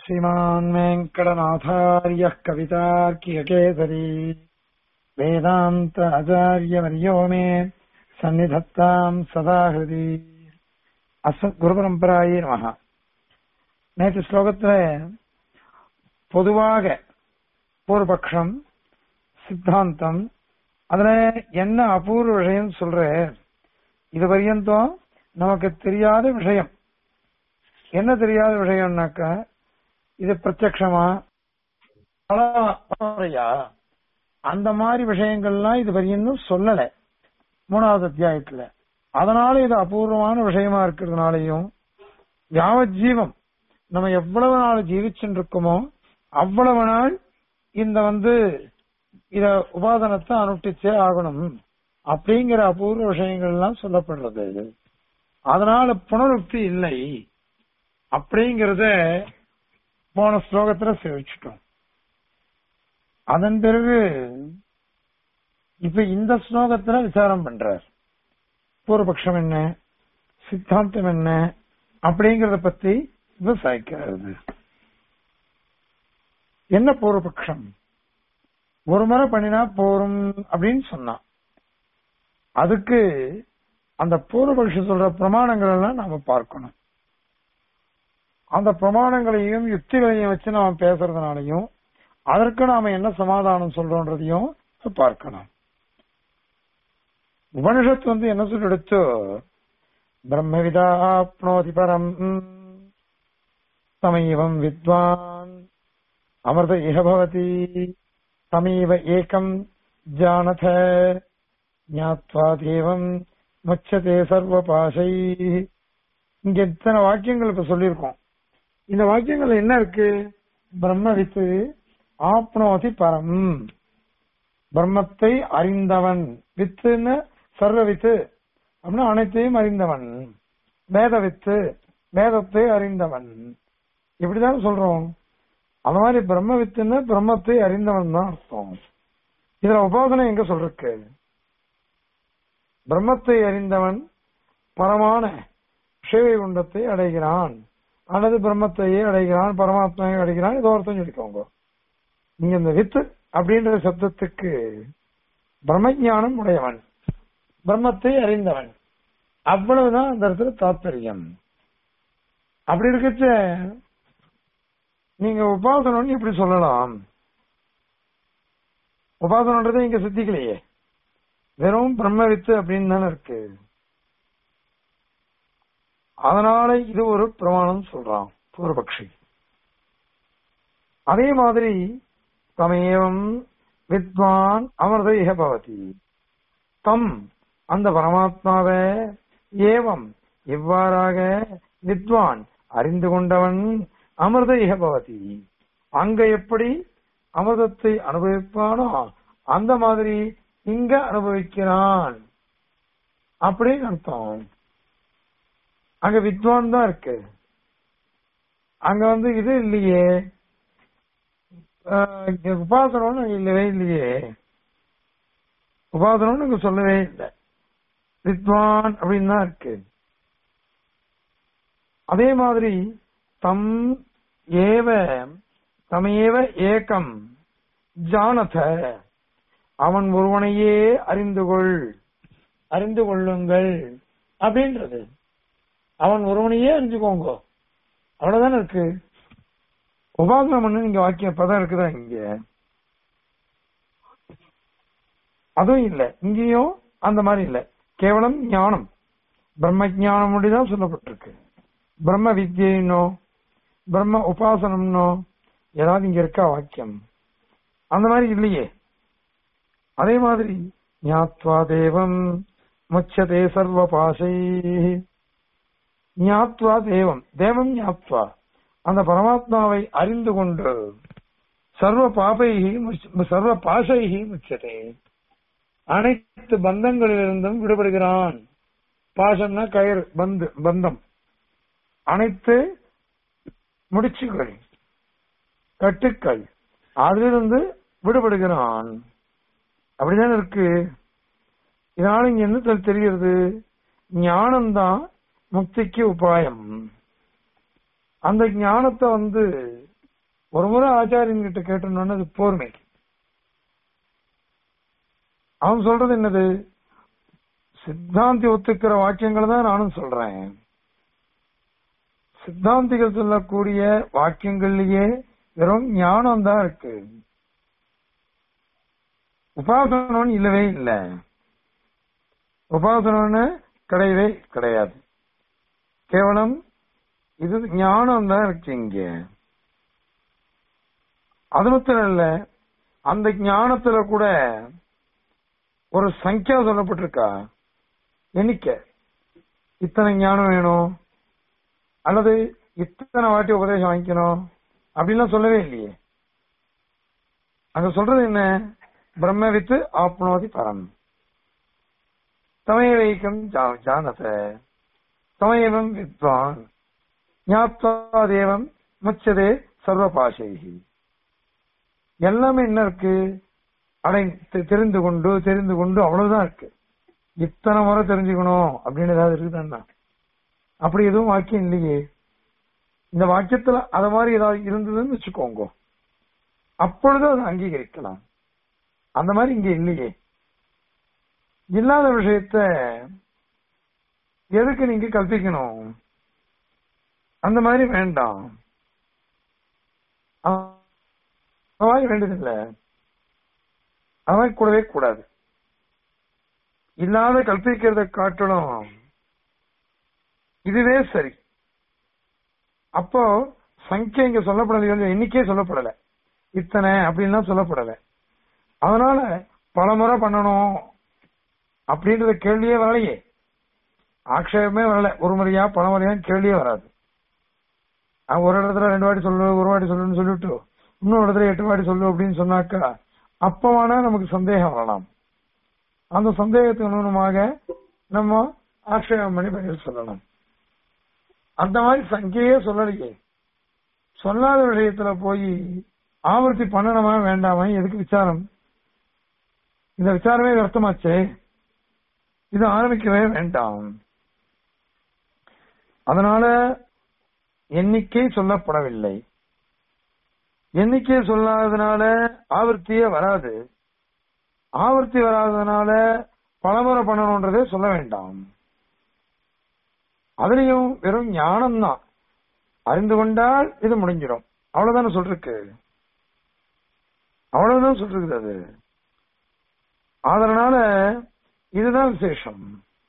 श्रीमान् वेङ्कटनाथार्यः कवितार्कियकेसरी वेदान्त आचार्यवर्यो मे सन्निधत्ताम् सदा हृदि அஸ்மத் குருபரம்பராயே நமகா நேற்று ஸ்லோகத்துல பொதுவாக பூர்வபக்ஷம் சித்தாந்தம் அதுல என்ன அபூர்வ விஷயம் சொல்ற இது பரியந்தம் நமக்கு தெரியாத விஷயம் என்ன தெரியாத விஷயம்னாக்கா இது பிரத்யக்ஷமா பலமுறையா அந்த மாதிரி விஷயங்கள்லாம் இது வரையும் சொல்லல மூணாவது அத்தியாயத்துல அதனால இது அபூர்வமான விஷயமா இருக்கிறதுனாலையும் யாவத் ஜீவம் நம்ம எவ்வளவு நாள் ஜீவிச்சுட்டு இருக்கோமோ அவ்வளவு நாள் இந்த வந்து இத உபாதனத்தை அனுஷ்டிச்சே ஆகணும் அப்படிங்கிற அபூர்வ விஷயங்கள் எல்லாம் சொல்லப்படுறது அதனால புனருக்தி இல்லை அப்படிங்கறத போன ஸ்லோகத்துல சேவிச்சிட்டோம் அதன் பிறகு இப்ப இந்த ஸ்லோகத்துல விசாரம் பண்றார் பூர்வபக்ஷம் என்ன சித்தாந்தம் என்ன அப்படிங்கறத பத்தி விவசாயிக்கிறது என்ன பூர்வபக்ஷம் ஒரு முறை பண்ணினா போரும் அப்படின்னு சொன்னான் அதுக்கு அந்த பூர்வபக்ஷம் சொல்ற பிரமாணங்கள் எல்லாம் நாம பார்க்கணும் அந்த பிரமாணங்களையும் யுக்திகளையும் வச்சு நாம பேசுறதுனாலையும் அதற்கு நாம என்ன சமாதானம் சொல்றோன்றதையும் பார்க்கணும் உபனிஷத்து வந்து என்ன சொல்லி எடுத்தோ பிரம்மவிதாப்னோதி பரம் சமீவம் வித்வான் அமிர்த இகபவதி சமீவ ஏகம் ஜானத ஞாத்வா தேவம் முச்சதே சர்வ பாஷை இங்க இத்தனை வாக்கியங்கள் இப்ப சொல்லியிருக்கோம் இந்த வாக்கியங்கள் என்ன இருக்கு பிரம்மவித்து ஆப்னோதி பரம் பிரம்மத்தை அறிந்தவன் வித்துன்னு சர்வ வித்து அப்படின்னா அனைத்தையும் அறிந்தவன் வேத வித்து வேதத்தை அறிந்தவன் இப்படிதான் சொல்றோம் அந்த மாதிரி பிரம்ம வித்துன்னு பிரம்மத்தை அறிந்தவன் தான் அர்த்தம் இதுல உபாசனை எங்க சொல்றக்கு பிரம்மத்தை அறிந்தவன் பரமான சேவை குண்டத்தை அடைகிறான் அல்லது பிரம்மத்தையே அடைகிறான் பரமாத்மாவை அடைகிறான் ஏதோ அர்த்தம் சொல்லிக்கோங்க நீங்க இந்த வித்து அப்படின்ற சப்தத்துக்கு பிரம்மஞானம் உடையவன் பிரம்மத்தை அறிந்தவன் அவ்வளவுதான் அந்த இடத்துல தாத்பரியம் அப்படி இருக்கச்ச நீங்க உபாசனம்னு எப்படி சொல்லலாம் உபாசனன்றதை இங்க சித்திக்கலையே வெறும் பிரம்ம வித்து அப்படின்னு தானே இருக்கு அதனால இது ஒரு பிரமாணம் சொல்றான் பூர்வபக்ஷி அதே மாதிரி தமேவம் வித்வான் அமிர்த இக பவதி தம் அந்த பரமாத்மாவை ஏவம் இவ்வாறாக வித்வான் அறிந்து கொண்டவன் அமிர்த இக பவதி அங்க எப்படி அமிர்தத்தை அனுபவிப்பானோ அந்த மாதிரி இங்க அனுபவிக்கிறான் அப்படின்னு அர்த்தம் அங்க வித்வான் தான் இருக்கு அங்க வந்து இது இல்லையே உபாசனம்னு இல்லவே இல்லையே உபாசனம்னு இங்க சொல்லவே இல்லை வித்வான் அப்படின்னு தான் இருக்கு அதே மாதிரி தம் ஏவ தமேவ ஏகம் ஜானத அவன் ஒருவனையே அறிந்து கொள் அறிந்து கொள்ளுங்கள் அப்படின்றது அவன் ஒருவனையே அறிஞ்சுக்கோங்க அவ்வளவுதானே இருக்கு உபாசனம் பண்ணு நீங்க வாக்கியம் பதம் இருக்குதா இங்க அதுவும் இல்ல இங்கேயும் அந்த மாதிரி இல்ல கேவலம் ஞானம் பிரம்ம ஜானம் தான் சொல்லப்பட்டிருக்கு பிரம்ம வித்யினோ பிரம்ம உபாசனம்னோ ஏதாவது இங்க இருக்கா வாக்கியம் அந்த மாதிரி இல்லையே அதே மாதிரி ஞாத்வா தேவம் முச்சதே சர்வ பாசை ஞாத்வா தேவம் தேவம் ஞாத்வா அந்த பரமாத்மாவை அறிந்து கொண்டு சர்வ பாபைகி சர்வ பாசைகி முச்சதே அனைத்து பந்தங்களிலிருந்தும் விடுபடுகிறான் பாசம்னா கயிறு பந்து பந்தம் அனைத்து முடிச்சுகள் கட்டுக்கள் அதிலிருந்து விடுபடுகிறான் அப்படிதான் இருக்கு இதனால இங்க என்ன தெரிகிறது ஞானம்தான் முக்திக்கு உபாயம் அந்த ஞானத்தை வந்து ஒரு முறை ஆச்சாரியன் கிட்ட கேட்டோம்னு அது போர்மை அவன் சொல்றது என்னது சித்தாந்தி ஒத்துக்கிற வாக்கியங்களை தான் நானும் சொல்றேன் சித்தாந்திகள் சொல்லக்கூடிய வாக்கியங்கள்லயே வெறும் ஞானம் தான் இருக்கு உபாசனம் இல்லவே இல்லை உபாசனம்னு கிடையவே கிடையாது கேவலம் இது ஞானம் தான் இருக்கு இங்க அது மாத்திரம் இல்ல அந்த ஞானத்துல கூட ஒரு சங்கியா சொல்லப்பட்டிருக்கா எண்ணிக்கை இத்தனை ஞானம் வேணும் அல்லது இத்தனை வாட்டி உபதேசம் வாங்கிக்கணும் அப்படின்லாம் சொல்லவே இல்லையே அங்க சொல்றது என்ன பிரம்ம வித்து ஆப்னோதி பரம் தமயவைக்கம் ஜானத தமயவம் வித்வான் ஞாப்தா தேவம் முச்சதே சர்வ பாஷைகி எல்லாமே என்ன இருக்கு அடை தெ- தெரிந்து கொண்டு தெரிந்து கொண்டு அவ்வளவுதான் இருக்கு இத்தனை முறை தெரிஞ்சுக்கணும் அப்படின்னு ஏதாவது இருக்குதான்னா அப்படி எதுவும் வாக்கியம் இல்லையே இந்த வாக்கியத்துல அத மாதிரி ஏதாவது இருந்ததுன்னு வச்சுக்கோங்க அப்பொழுது அதை அங்கீகரிக்கலாம் அந்த மாதிரி இங்க இல்லையே இல்லாத விஷயத்த எதுக்கு நீங்க கல்பிக்கணும் அந்த மாதிரி வேண்டாம் அ- அந்த மாதிரி வேண்டியதில்லை அது மாதிரி கூடவே கூடாது இல்லாத கல்பிக்கிறத காட்டணும் இதுவே சரி அப்போ சங்கியா இங்க சொல்லப்படலையோ இல்லையோ, எண்ணிக்கையே சொல்லப்படல இத்தனை அப்படின்லாம் சொல்லப்படல அதனால பல முறை பண்ணணும் அப்படின்றத கேள்வியே வரலையே ஆக்ஷேபமே வரல ஒரு முறையா பல முறையா கேள்வியே வராது அவன் ஒரு இடத்துல ரெண்டு வாட்டி சொல்லு ஒரு வாட்டி சொல்லுன்னு சொல்லிட்டு இன்னொரு இடத்துல எட்டு வாட்டி சொல்லு அப்படின்னு சொன்னாக்கா அப்ப வேணா நமக்கு சந்தேகம் வரலாம் அந்த சந்தேகத்துக்கு அனுகுணமாக நம்ம ஆக்ஷேபம் பண்ணி பதில் சொல்லணும் அந்த மாதிரி சங்கையே சொல்லலையே சொல்லாத விஷயத்துல போய் ஆவர்த்தி பண்ணணுமா வேண்டாமா எதுக்கு விசாரம் இந்த விசாரமே வியர்த்தமாச்சே இது ஆரம்பிக்கவே வேண்டாம் அதனால எண்ணிக்கை சொல்லப்படவில்லை எண்ணிக்கை சொல்லாததுனால ஆவர்த்தியே வராது ஆவர்த்தி வராததுனால பலமுறை பண்ணணும்ன்றதே சொல்ல வேண்டாம் அதுலயும் வெறும் ஞானம் தான் அறிந்து கொண்டால் இது முடிஞ்சிடும் அவ்வளவுதானே சொல்லிருக்கு அவ்வளவுதான் சொல்லிருக்குது அது அதனால இதுதான் விசேஷம்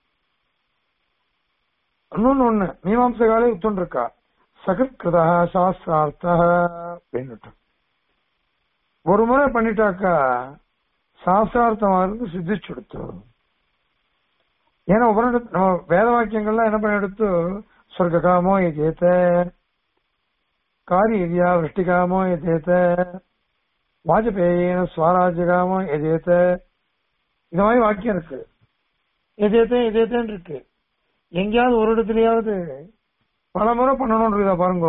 இன்னொன்னு ஒண்ணு மீமாம்சகாலே உத்தொன்று இருக்கா சகத்கிருதா சாஸ்திரார்த்த அப்படின்னுட்டு ஒரு முறை பண்ணிட்டாக்கா சாஸ்திரார்த்தமாக சித்திச்சு கொடுத்து ஏன்னா உபரிட நம்ம வேத வாக்கியங்கள்லாம் என்ன பண்ணி எடுத்து சொர்க்க காமோ எதேத்த காரியவியா விருஷ்டிகாமோ எதேத்த வாஜபேயின ஸ்வராஜ்யகாமோ எதேத்த இந்த மாதிரி வாக்கியம் இருக்கு எதேத்த எதேத்தன்னு இருக்கு எங்கேயாவது ஒரு இடத்துலயாவது பல முறை பண்ணணும்னு இருக்குதா பாருங்க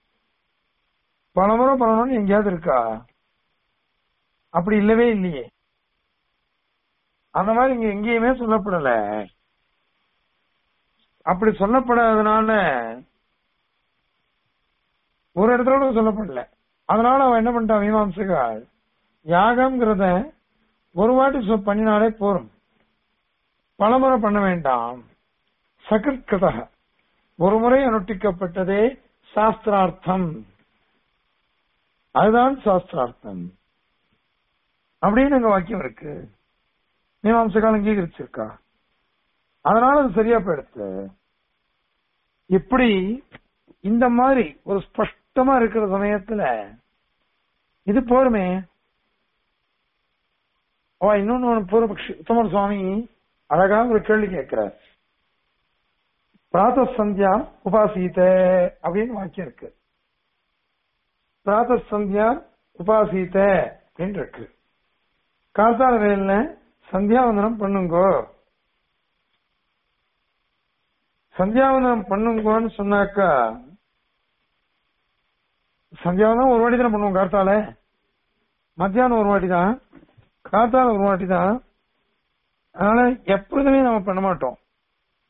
பல முறை பண்ணணும்னு எங்கேயாவது இருக்கா அப்படி இல்லவே இல்லையே அந்த மாதிரி இங்க எங்கேயுமே சொல்லப்படல அப்படி சொல்லப்படாதனால ஒரு இடத்துல கூட சொல்லப்படல அதனால அவன் என்ன பண்ணிட்டான் மீமாம்சகா யாகம்ங்கிறத ஒரு வாட்டி சொ- பண்ணினாலே போரும் பலமுறை பண்ண வேண்டாம் சகிருத்கிருத ஒரு முறை அனுஷ்டிக்கப்பட்டதே சாஸ்திரார்த்தம் அதுதான் சாஸ்திரார்த்தம் அப்படின்னு அங்க வாக்கியம் இருக்கு மீமாம்சகால் அங்கீகரிச்சிருக்கா அதனால அது சரியா போயிடுத்து இப்படி இந்த மாதிரி ஒரு ஸ்பஷ்டமா இருக்கிற சமயத்துல இது போருமே அவ இன்னொன்னு ஒண்ணு பூர்வபக்ஷி உத்தமர் சுவாமி அழகா ஒரு கேள்வி கேட்கிறார் பிராத சந்தியா உபாசீத அப்படின்னு வாக்கியம் இருக்கு பிராத சந்தியா உபாசீத அப்படின்னு இருக்கு காத்தால வேலையில சந்தியாவந்தனம் பண்ணுங்கோ சந்தியாவந்தனம் பண்ணுங்கோன்னு சொன்னாக்கா சந்தியாவந்தனம் ஒரு வாட்டி தானே பண்ணுவோம் காத்தால மத்தியானம் ஒரு வாட்டி தான் காத்தால ஒரு வாட்டி தான் அதனால எப்பொழுதுமே நம்ம பண்ண மாட்டோம்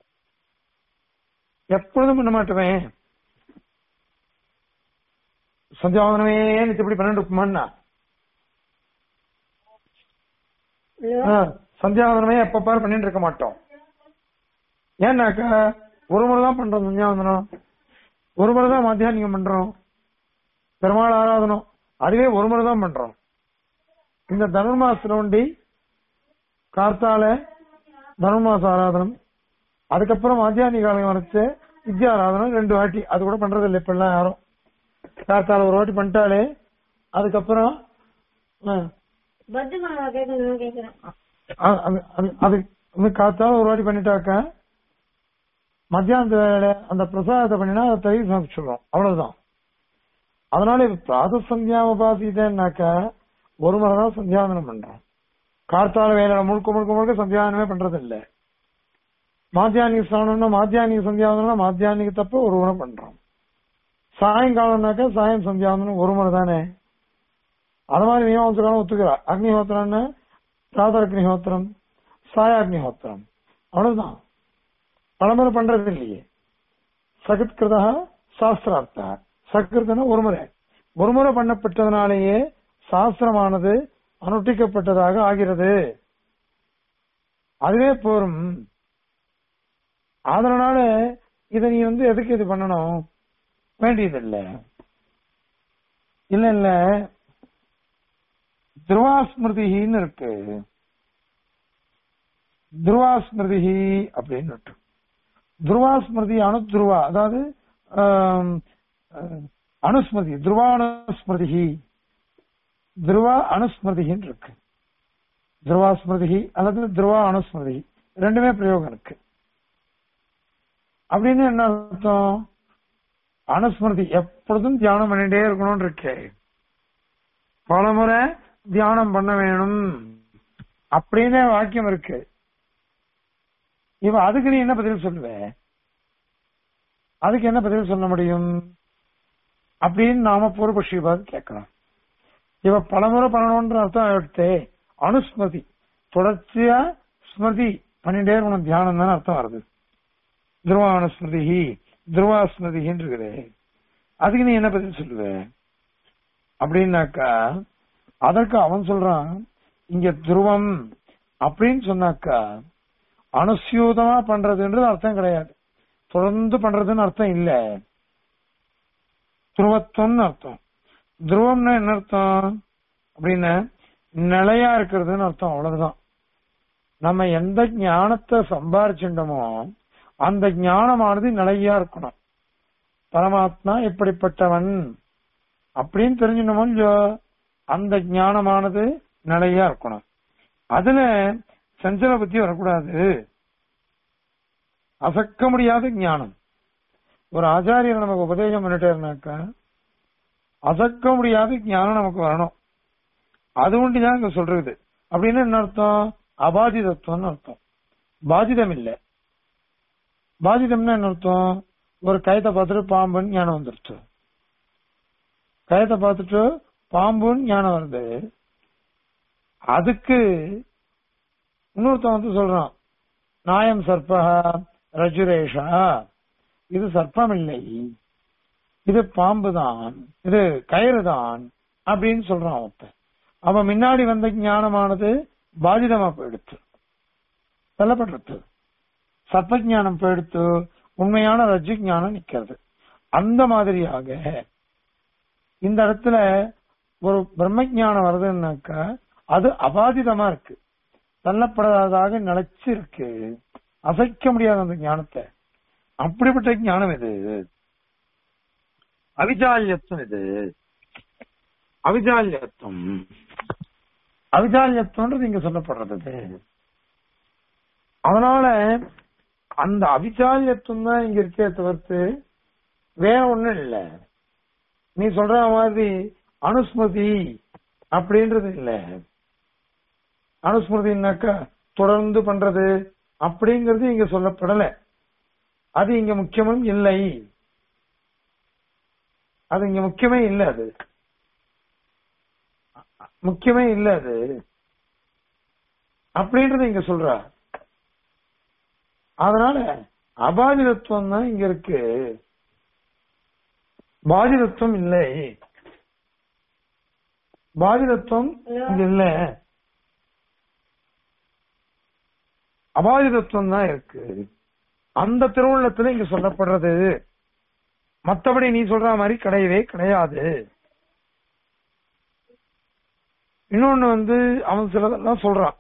எப்பொழுதும் பண்ண மாட்டோமே சந்தியாவந்தனமே நிச்சயப்படி பண்ணிட்டு இருக்குமான்னா ஆ, சந்தியாவந்தனமே எப்ப பாரு பண்ணிட்டு இருக்க மாட்டோம் ஏன்னாக்கா ஒரு முறை தான் பண்றோம் சந்தியாவந்தனம் ஒரு முறை தான் மத்தியானிகம் பண்றோம் பெருமாள் ஆராதனம் அதுவே ஒரு முறை தான் பண்றோம் இந்த தனுர்மாசத்துல ஒண்டி கார்த்தால தனுர்மாச ஆராதனம் அதுக்கப்புறம் மத்தியானி காலம் வரைச்சு வித்யா ஆராதனம் ரெண்டு வாட்டி அது கூட பண்றது இல்லை இப்ப எல்லாம் யாரும் கார்த்தால ஒரு வாட்டி பண்ணிட்டாலே அதுக்கப்புறம் ஆ, பத்து மாமா கேட்கணும் கேட்கிறேன் அ- அது அது- அது வந்து காத்தால ஒரு வாட்டி பண்ணிட்டாக்க மத்தியானத்து வேலை அந்த பிரசாதத்தை பண்ணினா அதை தயிர் சமைச்சிடுறோம் அவ்வளவுதான் அதனால இப்ப பிராத சந்தியா உபாசிதேன்னாக்க ஒரு முறை தான் சந்தியாவந்தனம் பண்றோம் கார்த்தால வேலை முழுக்க முழுக்க முழுக்க சந்தியாவனமே பண்றது இல்ல மாத்தியானிக ஸ்நானம்னா மாத்தியானிக சந்தியாவந்தனம் மாத்தியானிக தப்ப ஒரு முறை பண்றோம் சாயங்காலம்னாக்கா சாயம் சந்தியாவந்தனம் ஒரு முறை தானே அது மாதிரி மீமாம்சகாலம் ஒத்துக்கிறா அக்னிஹோத்திரம்னு பிராத அக்னிஹோத்திரம் சாய அக்னிஹோத்திரம் அவ்வளவுதான் பலமுறை பண்றது இல்லையே சகத்கிருதா சாஸ்திரார்த்தா சகிருதன ஒரு முறை ஒரு முறை பண்ணப்பட்டதனாலேயே சாஸ்திரமானது அனுஷ்டிக்கப்பட்டதாக ஆகிறது அதுவே போரும் அதனால இத நீ வந்து எதுக்கு இது பண்ணணும் வேண்டியதில்லை இல்ல இல்ல துருவாஸ்மிருதின்னு இருக்கு துருவாஸ்மிருதி அப்படின்னு இருக்கு துருவாஸ்மிருதி அணுத்ருவா அதாவது ஆம், அஹ், அனுஸ்மிருதி துருவானுஸ்மிருதி துருவா அனுஸ்மிருதின்னு இருக்கு துருவாஸ்மிருதி அல்லது துருவா அனுஸ்மிருதி ரெண்டுமே பிரயோகம் இருக்கு அப்படின்னு என்ன அர்த்தம் அனுஸ்மிருதி எப்பொழுதும் தியானம் பண்ணிட்டே இருக்கணும்னு இருக்கு பலமுறை தியானம் பண்ண வேணும் அப்படின்னு வாக்கியம் இருக்கு இவ அதுக்கு நீ என்ன பதில் சொல்லுவ அதுக்கு என்ன பதில் சொல்ல முடியும் அப்படின்னு நாம பூர்வபக்ஷி பார்த்து கேட்கலாம் இவ பலமுறை பண்ணணும்ன்ற அர்த்தம் எடுத்தே அனுஸ்மிருதி தொடர்ச்சியா ஸ்மிருதி பண்ணிட்டே இருக்கணும் தியானம் தானே அர்த்தம் வருது துருவானுஸ்மிருதி துருவாஸ்மிருதின்னு இருக்குது அதுக்கு நீ என்ன பதில் சொல்லுவ அப்படின்னாக்கா அதற்கு அவன் சொல்றான் இங்க துருவம் அப்படின்னு சொன்னாக்கா அனுசியூதமா பண்றதுன்றது அர்த்தம் கிடையாது தொடர்ந்து பண்றதுன்னு அர்த்தம் இல்ல துருவத்துவம்னு அர்த்தம் துருவம்னா என்ன அர்த்தம் அப்படின்னா நிலையா இருக்கிறதுன்னு அர்த்தம் அவ்வளவுதான் நம்ம எந்த ஞானத்தை சம்பாரிச்சுட்டோமோ அந்த ஞானமானது நிலையா இருக்கணும் பரமாத்மா எப்படிப்பட்டவன் அப்படின்னு தெரிஞ்சுக்கணுமோ இல்லையோ அந்த ஞானமானது நிலையா இருக்கணும் அதுல சஞ்சல புத்தி வரக்கூடாது அசக்க முடியாத ஞானம் ஒரு ஆச்சாரியர் நமக்கு உபதேசம் பண்ணிட்டேருனாக்கா அசக்க முடியாத ஞானம் நமக்கு வரணும் அது ஒண்டிதான் இங்க சொல்றது அப்படின்னு என்ன அர்த்தம் அபாதிதத்துவம்னு அர்த்தம் பாதிதம் இல்ல பாதிதம்னா என்ன அர்த்தம் ஒரு கயத்தை பார்த்துட்டு பாம்புன்னு ஞானம் வந்துருச்சு கயத்தை பார்த்துட்டு பாம்புன்னு ஞானம் வருது அதுக்கு இன்னொருத்தன் வந்து சொல்றான் நாயம் சர்பா ரஜுரேஷா இது சர்ப்பம் இல்லை இது பாம்பு தான் இது கயிறு தான் அப்படின்னு சொல்றான் ஒருத்தன் அவன் முன்னாடி வந்த ஞானமானது பாதிதமா போயிடுத்து தள்ளப்படுறது சர்ப்ப ஞானம் போயிடுத்து உண்மையான ரஜ்ஜு ஞானம் நிக்கிறது அந்த மாதிரியாக இந்த இடத்துல ஒரு பிரம்ம ஞானம் வருதுன்னாக்கா அது அபாதிதமா இருக்கு தள்ளப்படாததாக நிலைச்சு இருக்கு அசைக்க முடியாத அந்த ஞானத்தை அப்படிப்பட்ட ஞானம் இது அவிஜால்யத்துவம் இது அவிஜால்யத்துவம் அவிஜால்யத்துவன்றது இங்க சொல்லப்படுறது இது. அதனால அந்த அவிஜால்யத்துவம் தான் இங்க இருக்கே தவிர்த்து வேற ஒண்ணும் இல்ல நீ சொல்ற மாதிரி அனுஸ்மிருதி அப்படின்றது இல்ல அனுஸ்மிருதினாக்கா தொடர்ந்து பண்றது அப்படிங்கிறது இங்க சொல்லப்படல அது இங்க முக்கியமும் இல்லை அது இங்க முக்கியமே இல்ல அது முக்கியமே இல்ல அது அப்படின்றது இங்க சொல்றா அதனால அபாதிதத்துவம் தான் இங்க இருக்கு பாதிதத்துவம் இல்லை பாதிதத்துவம் இங்க இல்ல அபாதிதத்துவம் தான் இருக்கு அந்த திருவுள்ளத்துல இங்க சொல்லப்படுறது மத்தபடி நீ சொல்ற மாதிரி கிடையவே கிடையாது இன்னொன்னு வந்து அவன் சிலதெல்லாம் சொல்றான்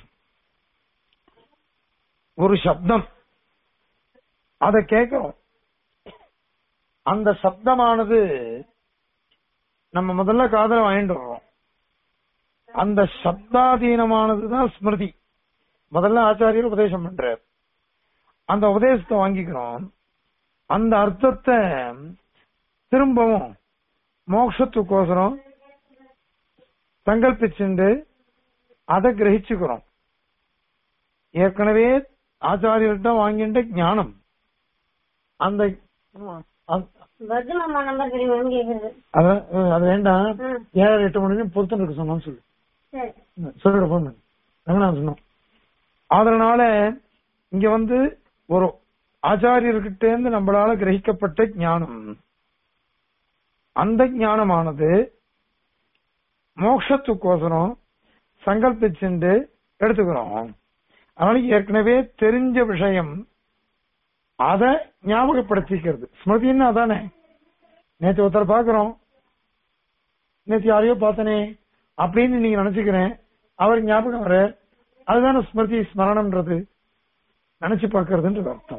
ஒரு சப்தம் அத கேட்கிறோம் அந்த சப்தமானது நம்ம முதல்ல காதல வாங்கிட்டு வர்றோம் அந்த சப்தாதீனமானதுதான் ஸ்மிருதி முதல்ல ஆச்சாரியர் உபதேசம் பண்றார் அந்த உபதேசத்தை வாங்கிக்கிறோம் அந்த அர்த்தத்தை திரும்பவும் மோட்சத்துக்கோசரம் சங்கல்பிச்சுண்டு அதை கிரகிச்சுக்கிறோம் ஏற்கனவே ஆச்சாரியர்கிட்ட வாங்கின்ற ஞானம் அந்த அந்த- பத்து மாமா நம்பர் தெரியுமான்னு கேக்குறது அத- அது வேண்டாம் ம். ஏழரை எட்டு மணி நேரம் பொருத்தம் இருக்கு சொன்னான்னு சொல்லு சரி சொல்லிட போன ரங்கநாதன் சொன்னோம் அதனால இங்க வந்து ஒரு ஆச்சாரியர்கிட்ட இருந்து நம்மளால கிரகிக்கப்பட்ட ஞானம் அந்த ஞானமானது மோட்சத்துக்கோசரம் சங்கல்பிச்சுண்டு எடுத்துக்கிறோம் அதனால ஏற்கனவே தெரிஞ்ச விஷயம் அத ஞாபகப்படுத்திக்கிறது ஸ்மிருதின்னு அதானே நேத்து ஒருத்தர் பாக்குறோம் நேத்து யாரையோ பார்த்தனே அப்படின்னு நீங்க நினைச்சுக்கிறேன் அவர் ஞாபகம் வர அதுதானே ஸ்மிருதி ஸ்மரணம்ன்றது நினைச்சு பார்க்கறதுன்றது அர்த்தம்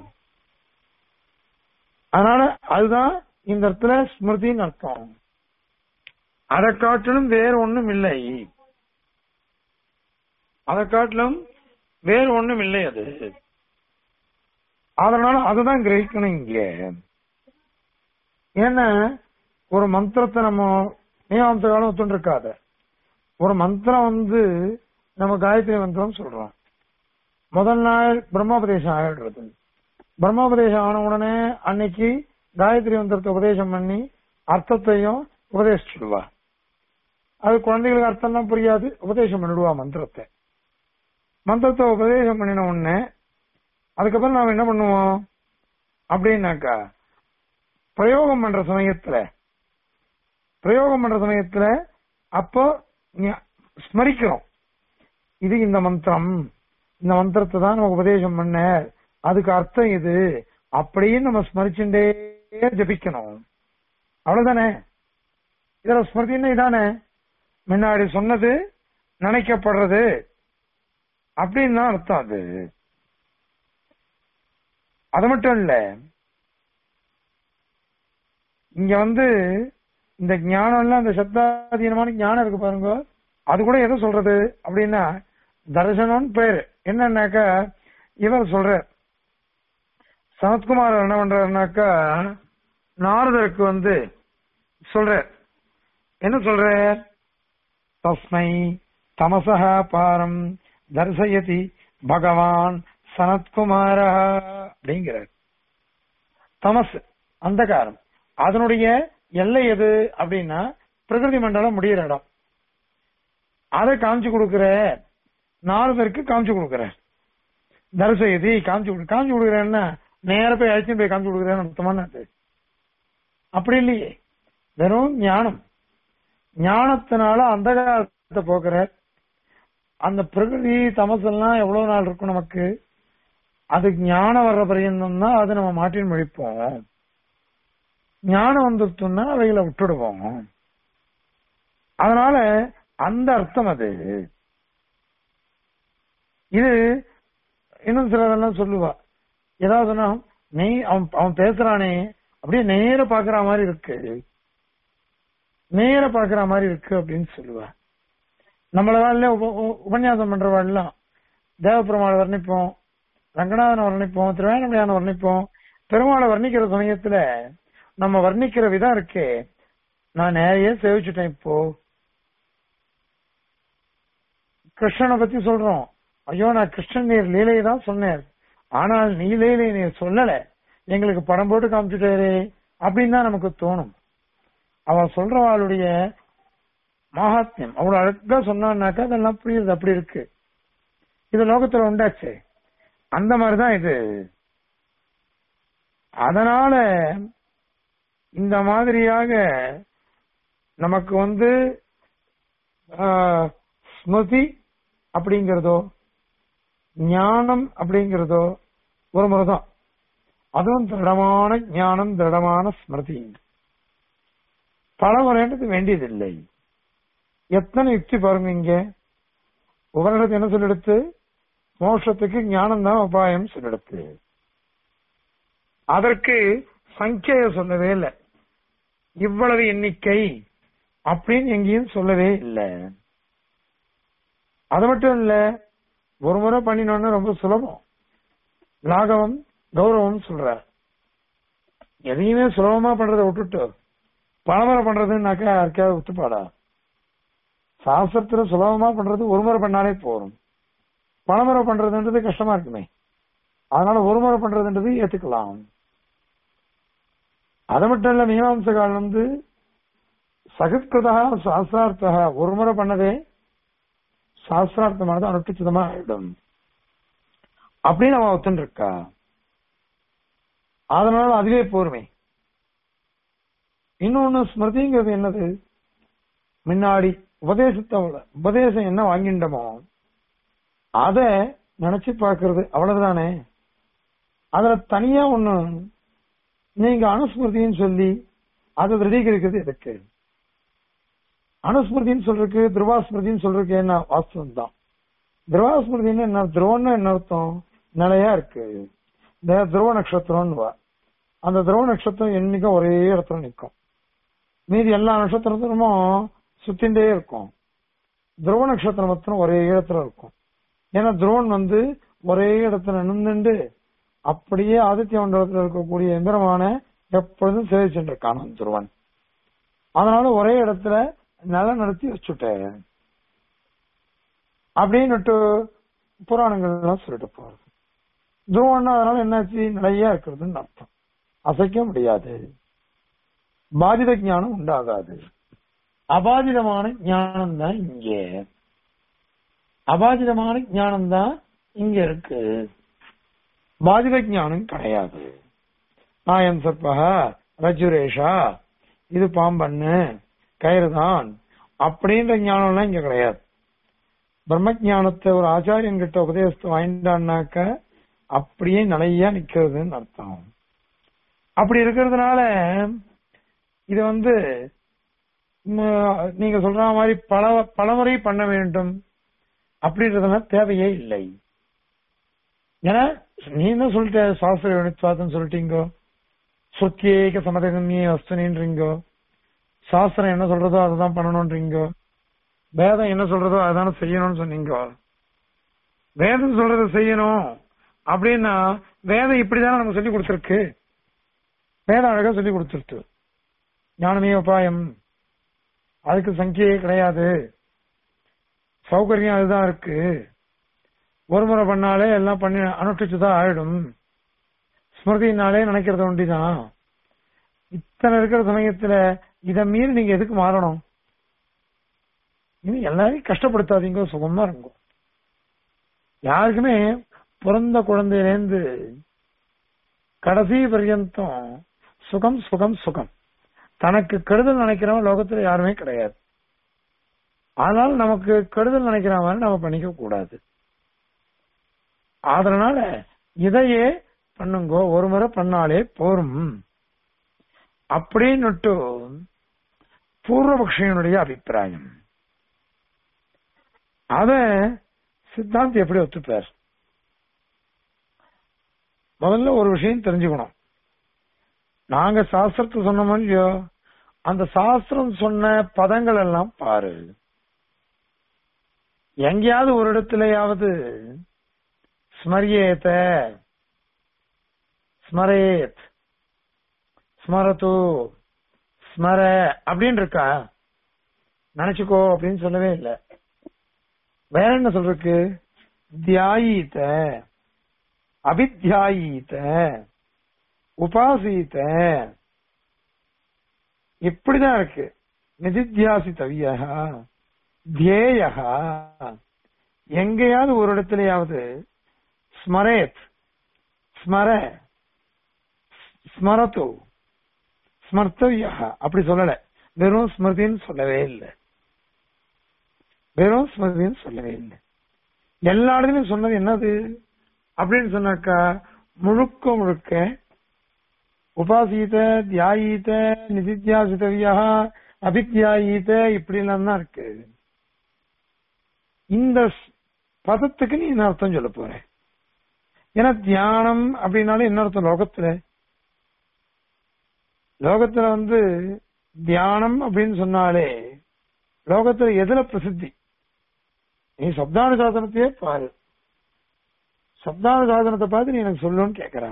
அதனால அதுதான் இந்த இடத்துல ஸ்மிருதின்னு அர்த்தம் அதை காட்டிலும் வேற ஒண்ணும் இல்லை அதை காட்டிலும் வேற ஒண்ணும் இல்லை அது அதனால அதுதான் கிரகிக்கணும் இங்க ஏன்னா ஒரு மந்திரத்தை நம்ம நியமத்த காலம் ஒத்துண்டு இருக்காத ஒரு மந்திரம் வந்து நம்ம காயத்ரி மந்திரம் சொல்றோம் முதல் நாள் பிரம்மோபதேசம் ஆயிடுறது பிரம்மோபதேசம் ஆன உடனே அன்னைக்கு காயத்ரி மந்திரத்தை உபதேசம் பண்ணி அர்த்தத்தையும் உபதேசிச்சுடுவா அது குழந்தைகளுக்கு அர்த்தம் தான் புரியாது உபதேசம் பண்ணிடுவா மந்திரத்தை மந்திரத்தை உபதேசம் பண்ணின உடனே அதுக்கப்புறம் நாம என்ன பண்ணுவோம் அப்படின்னாக்கா பிரயோகம் பண்ற சமயத்துல பிரயோகம் பண்ற சமயத்துல அப்போ ஞ- ஸ்மரிக்கிறோம் இது இந்த மந்திரம் இந்த மந்திரத்தை தான் நம்ம உபதேசம் பண்ண அதுக்கு அர்த்தம் இது அப்படின்னு நம்ம ஸ்மரிச்சுட்டே ஜபிக்கணும் அவ்வளவுதானே இதுல ஸ்மிருதின்னு இதானே முன்னாடி சொன்னது நினைக்கப்படுறது அப்படின்னு தான் அர்த்தம் அது அது மட்டும் இல்ல இங்க வந்து இந்த ஞானம் எல்லாம் இந்த சப்தாதீனமான ஞானம் இருக்கு பாருங்க அது கூட எதை சொல்றது அப்படின்னா தரிசனம்னு பேரு என்னன்னாக்கா இவர் சொல்றார் சனத்குமார் என்ன பண்றாருனாக்கா நாரதருக்கு வந்து சொல்றார் என்ன சொல்றார் தஸ்மை தமசக பாரம் தரிசயதி பகவான் சனத்குமார அப்படிங்கிறார் தமஸ் அந்தகாரம் அதனுடைய எல்லை எது அப்படின்னா பிரகிருதி மண்டலம் முடியிற இடம் அதை காமிச்சு கொடுக்கிற நாரதருக்கு காமிச்சு கொடுக்கிற தரிசயதி காமிச்சு கொடு காமிச்சு கொடுக்குறேன்னா நேர போய் அழைச்சு போய் காமிச்சு கொடுக்குறேன்னு அர்த்தமான அது அப்படி இல்லையே வெறும் ஞானம் ஞானத்தினால அந்தகாரத்தை போக்குற அந்த பிரகிருதி தமசெல்லாம் எவ்வளவு நாள் இருக்கும் நமக்கு அது ஞானம் வர்ற பரியந்தம் தான் அதை நம்ம மாட்டின் மழிப்போம் ஞானம் வந்துட்டோம்னா அவைகளை விட்டுடுவோம் அதனால அந்த அர்த்தம் அது இது இன்னும் சிலதெல்லாம் சொல்லுவா ஏதாவது சொன்னா நீ அவன் அவன் பேசுறானே அப்படியே நேர பாக்குற மாதிரி இருக்கு நேர பாக்குற மாதிரி இருக்கு அப்படின்னு சொல்லுவா நம்மள உப உ- உபன்யாசம் பண்றவாள்லாம் தேவபெருமாளை வர்ணிப்போம் ரங்கநாதனை வர்ணிப்போம் திருவேணமையான வர்ணிப்போம் பெருமாளை வர்ணிக்கிற சமயத்துல நம்ம வர்ணிக்கிற விதம் இருக்கே நான் நிறைய சேவிச்சுட்டேன் இப்போ கிருஷ்ணனை பத்தி சொல்றோம் ஐயோ நான் கிருஷ்ணன் நீர் லீலையை தான் சொன்னேன் ஆனால் நீ லீலை நீர் சொல்லல எங்களுக்கு படம் போட்டு காமிச்சுட்டாரு அப்படின்னு தான் நமக்கு தோணும் அவ சொல்றவாளுடைய மகாத்மியம் அவ்வளவு அழகா சொன்னான்னாக்கா அதெல்லாம் புரியுது அப்படி இருக்கு இது லோகத்துல உண்டாச்சு அந்த மாதிரிதான் இது அதனால இந்த மாதிரியாக நமக்கு வந்து ஆஹ், ஸ்மிருதி அப்படிங்கிறதோ ஞானம் அப்படிங்கிறதோ ஒரு முறை தான் அதுவும் திருடமான ஞானம் திருடமான ஸ்மிருதி பல முறைன்றது வேண்டியதில்லை எத்தனை யுக்தி பாருங்க இங்க உபனிடத்து என்ன சொல்லிடுத்து மோட்சத்துக்கு ஞானம் தான் உபாயம் சொல்லிடுத்து அதற்கு சங்கைய சொல்லவே இல்லை இவ்வளவு எண்ணிக்கை அப்படின்னு எங்கேயும் சொல்லவே இல்லை அது மட்டும் இல்ல ஒரு முறை பண்ணினோன்னு ரொம்ப சுலபம் லாகவம் கௌரவம் சொல்ற எதையுமே சுலபமா பண்றதை விட்டுட்டு பலமுறை பண்றதுன்னாக்கா யாருக்காவது ஒத்துப்பாடா சாஸ்திரத்துல சுலபமா பண்றது ஒரு முறை பண்ணாலே போதும் பலமுறை பண்றதுன்றது கஷ்டமா இருக்குமே அதனால ஒரு முறை பண்றதுன்றது ஏத்துக்கலாம் அது மட்டும் இல்ல மீமாம்சகால் வந்து சகத்கிருதா சாஸ்திரார்த்தா ஒரு முறை பண்ணதே சாஸ்திரார்த்தமானது அனுஷ்டிச்சிதமா ஆயிடும் அப்படின்னு அவன் ஒத்துன்னு இருக்கா அதனால அதுவே போருமே இன்னொன்னு ஸ்மிருதிங்கிறது என்னது முன்னாடி உபதேசத்தோட உபதேசம் என்ன வாங்கிண்டமோ அத நினைச்சு பார்க்கிறது அவ்வளவுதானே அதுல தனியா ஒண்ணு நீங்க அனுஸ்மிருதின்னு சொல்லி அதை திருடீகரிக்கிறது எதுக்கு அனுஸ்மிருதின்னு சொல்றதுக்கு துருவாஸ்மிருதின்னு சொல்றதுக்கு என்ன வாஸ்தவம் தான் துருவாஸ்மிருதின்னு என்ன துருவம்னு என்ன அர்த்தம் நிலையா இருக்கு இந்த துருவ நட்சத்திரம்னு வா அந்த துருவ நட்சத்திரம் என்னைக்கும் ஒரே இடத்துல நிற்கும் மீதி எல்லா நட்சத்திரத்திலும் சுத்திண்டே இருக்கும் துருவ நட்சத்திரம் மாத்திரம் ஒரே இடத்துல இருக்கும் ஏன்னா துருவன் வந்து ஒரே இடத்துல நின்றுண்டு அப்படியே ஆதித்ய மண்டலத்தில் இருக்கக்கூடிய எந்திரமான எப்பொழுதும் சேவிச்சுட்டு இருக்கான் அந்த துருவன் அதனால ஒரே இடத்துல நில நடத்தி வச்சுட்டேன் அப்படின்னுட்டு புராணங்கள் எல்லாம் சொல்லிட்டு போறது துருவன்னா அதனால என்னாச்சு நிலையா இருக்கிறதுன்னு அர்த்தம் அசைக்க முடியாது பாதித ஞானம் உண்டாகாது அபாதிதமான ஞானம் தான் இங்க அபாதிதமான ஞானம் தான் இங்க இருக்கு பாதித ஞானம் கிடையாது நாயம் சர்பகா ரஜுரேஷா இது பாம்பண்ணு கயிறுதான் அப்படின்ற ஞானம்லாம் இங்க கிடையாது பிரம்ம ஞானத்தை ஒரு ஆச்சாரியன் கிட்ட உபதேசத்தை வாங்கிட்டான்னாக்க அப்படியே நிலையா நிக்கிறதுன்னு அர்த்தம் அப்படி இருக்கிறதுனால இது வந்து ம், நீங்க சொல்ற மாதிரி பல பலமுறை பண்ண வேண்டும் அப்படின்றதுலாம் தேவையே இல்லை ஏன்னா நீ என்ன சொல்லிட்ட சாஸ்திர யுனித்வாதம் சொல்லிட்டீங்கோ சுத்தியேக சமதகமியே வஸ்துனின்றீங்கோ சாஸ்திரம் என்ன சொல்றதோ அதுதான் பண்ணணும்ன்றீங்கோ வேதம் என்ன சொல்றதோ அதான செய்யணும்னு சொன்னீங்க வேதம் சொல்றதை செய்யணும் அப்படின்னா வேதம் இப்படிதானே நமக்கு சொல்லி கொடுத்துருக்கு வேதம் அழகா சொல்லி கொடுத்துருக்கு ஞானமே உபாயம் அதுக்கு சங்கியே கிடையாது சௌகரியம் அதுதான் இருக்கு ஒரு முறை பண்ணாலே எல்லாம் பண்ணி அனுஷ்டிச்சுதான் ஆயிடும் ஸ்மிருதினாலே நினைக்கிறது ஒண்டிதான் இத்தனை இருக்கிற சமயத்துல இத மீறி நீங்க எதுக்கு மாறணும் இனி எல்லாரையும் கஷ்டப்படுத்தாதீங்க சுகமா இருங்க யாருக்குமே பிறந்த குழந்தையிலேருந்து கடைசி பர்யந்தம் சுகம் சுகம் சுகம் தனக்கு கெடுதல் நினைக்கிறவன் லோகத்துல யாருமே கிடையாது ஆனால் நமக்கு கெடுதல் நினைக்கிற மாதிரி நம்ம பண்ணிக்க கூடாது அதனால இதையே பண்ணுங்கோ ஒரு முறை பண்ணாலே போரும் அப்படின்னுட்டு பூர்வபக்ஷியனுடைய அபிப்பிராயம் அத சித்தாந்தி எப்படி ஒத்துப்பார் முதல்ல ஒரு விஷயம் தெரிஞ்சுக்கணும் நாங்க சாஸ்திரத்தை சொன்னோமோ இல்லையோ அந்த சாஸ்திரம் சொன்ன பதங்கள் எல்லாம் பாரு எங்கேயாவது ஒரு இடத்துலயாவது ஸ்மரியேத ஸ்மரேத் ஸ்மரது ஸ்மர அப்படின்னு இருக்கா நினைச்சுக்கோ அப்படின்னு சொல்லவே இல்லை வேற என்ன சொல்றதுக்கு தியாயீத அபித்தியாயீத உபாசீத இப்படிதான் இருக்கு நிதித்தியாசித்தவிய தியேய எங்கேயாவது ஒரு இடத்துலயாவது ஸ்மரேத் ஸ்மர ஸ்மரத்து ஸ்மர்த்தவியா அப்படி சொல்லல வெறும் ஸ்மிருதின்னு சொல்லவே இல்லை வெறும் ஸ்மிருதின்னு சொல்லவே இல்லை எல்லா இடத்துலயும் சொன்னது என்னது அப்படின்னு சொன்னாக்கா முழுக்க முழுக்க உபாசீத தியாயீத நிதித்தியாசிதவியா அபித்தியாயீத இப்படி எல்லாம் தான் இருக்கு இந்த ஸ்- பதத்துக்கு நீ என்ன அர்த்தம் சொல்ல போற ஏன்னா தியானம் அப்படின்னாலே என்ன அர்த்தம் லோகத்துல லோகத்துல வந்து தியானம் அப்படின்னு சொன்னாலே லோகத்துல எதுல பிரசித்தி நீ சப்தானுசாசனத்தையே பாரு சப்தானுசாசனத்தை பார்த்து நீ எனக்கு சொல்லுன்னு கேக்குற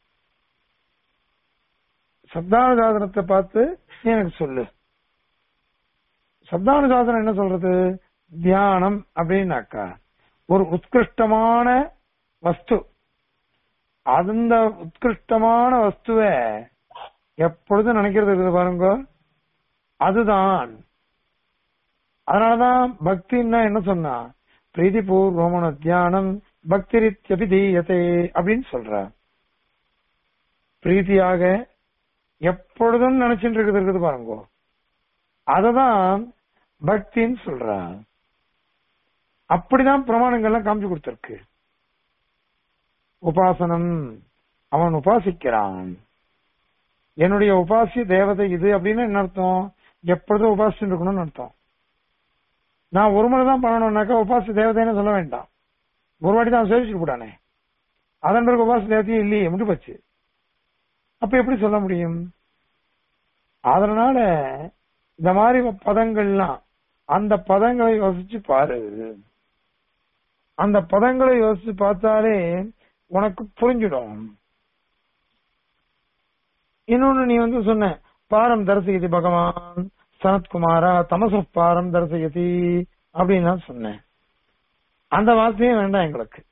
சப்தானுசாசனத்தை பார்த்து நீ எனக்கு சொல்லு சப்தானுசாசனம் என்ன சொல்றது தியானம் அப்படின்னாக்கா ஒரு உத்கிருஷ்டமான வஸ்து அந்த உத்கிருஷ்டமான வஸ்துவை எப்பொழுதும் நினைக்கிறது இருக்குது பாருங்க அதுதான் அதனாலதான் பக்தின்னா என்ன சொன்னா பிரீதி பூர்வமான தியானம் பக்திரித்யபி தீயத்தை அப்படின்னு சொல்ற பிரீத்தியாக எப்பொழுதும் நினைச்சுட்டு இருக்குது இருக்குது பாருங்க அததான் பக்தின்னு சொல்ற அப்படிதான் பிரமாணங்கள்லாம் காமிச்சு கொடுத்திருக்கு உபாசனம் அவன் உபாசிக்கிறான் என்னுடைய உபாசிய தேவதை இது அப்படின்னு என்ன அர்த்தம் எப்பொழுதும் உபாசிச்சு இருக்கணும்னு அர்த்தம் நான் ஒரு முறை தான் பண்ணணும்னாக்கா உபாசி தேவதைன்னு சொல்ல வேண்டாம் ஒரு வாட்டி தான் சேவிச்சுட்டு போட்டானே அதன் பிறகு உபாசி தேவதையே இல்லையே முடி போச்சு அப்ப எப்படி சொல்ல முடியும் அதனால இந்த மாதிரி பதங்கள்லாம் அந்த பதங்களை யோசிச்சு பாரு அந்த பதங்களை யோசிச்சு பார்த்தாலே உனக்கு புரிஞ்சிடும் இன்னொன்னு நீ வந்து சொன்ன பாரம் தரிசயதி பகவான் சனத்குமாரா தமச பாரம் தரிசயதி அப்படின்னு நான் சொன்னேன் அந்த வார்த்தையே வேண்டாம் எங்களுக்கு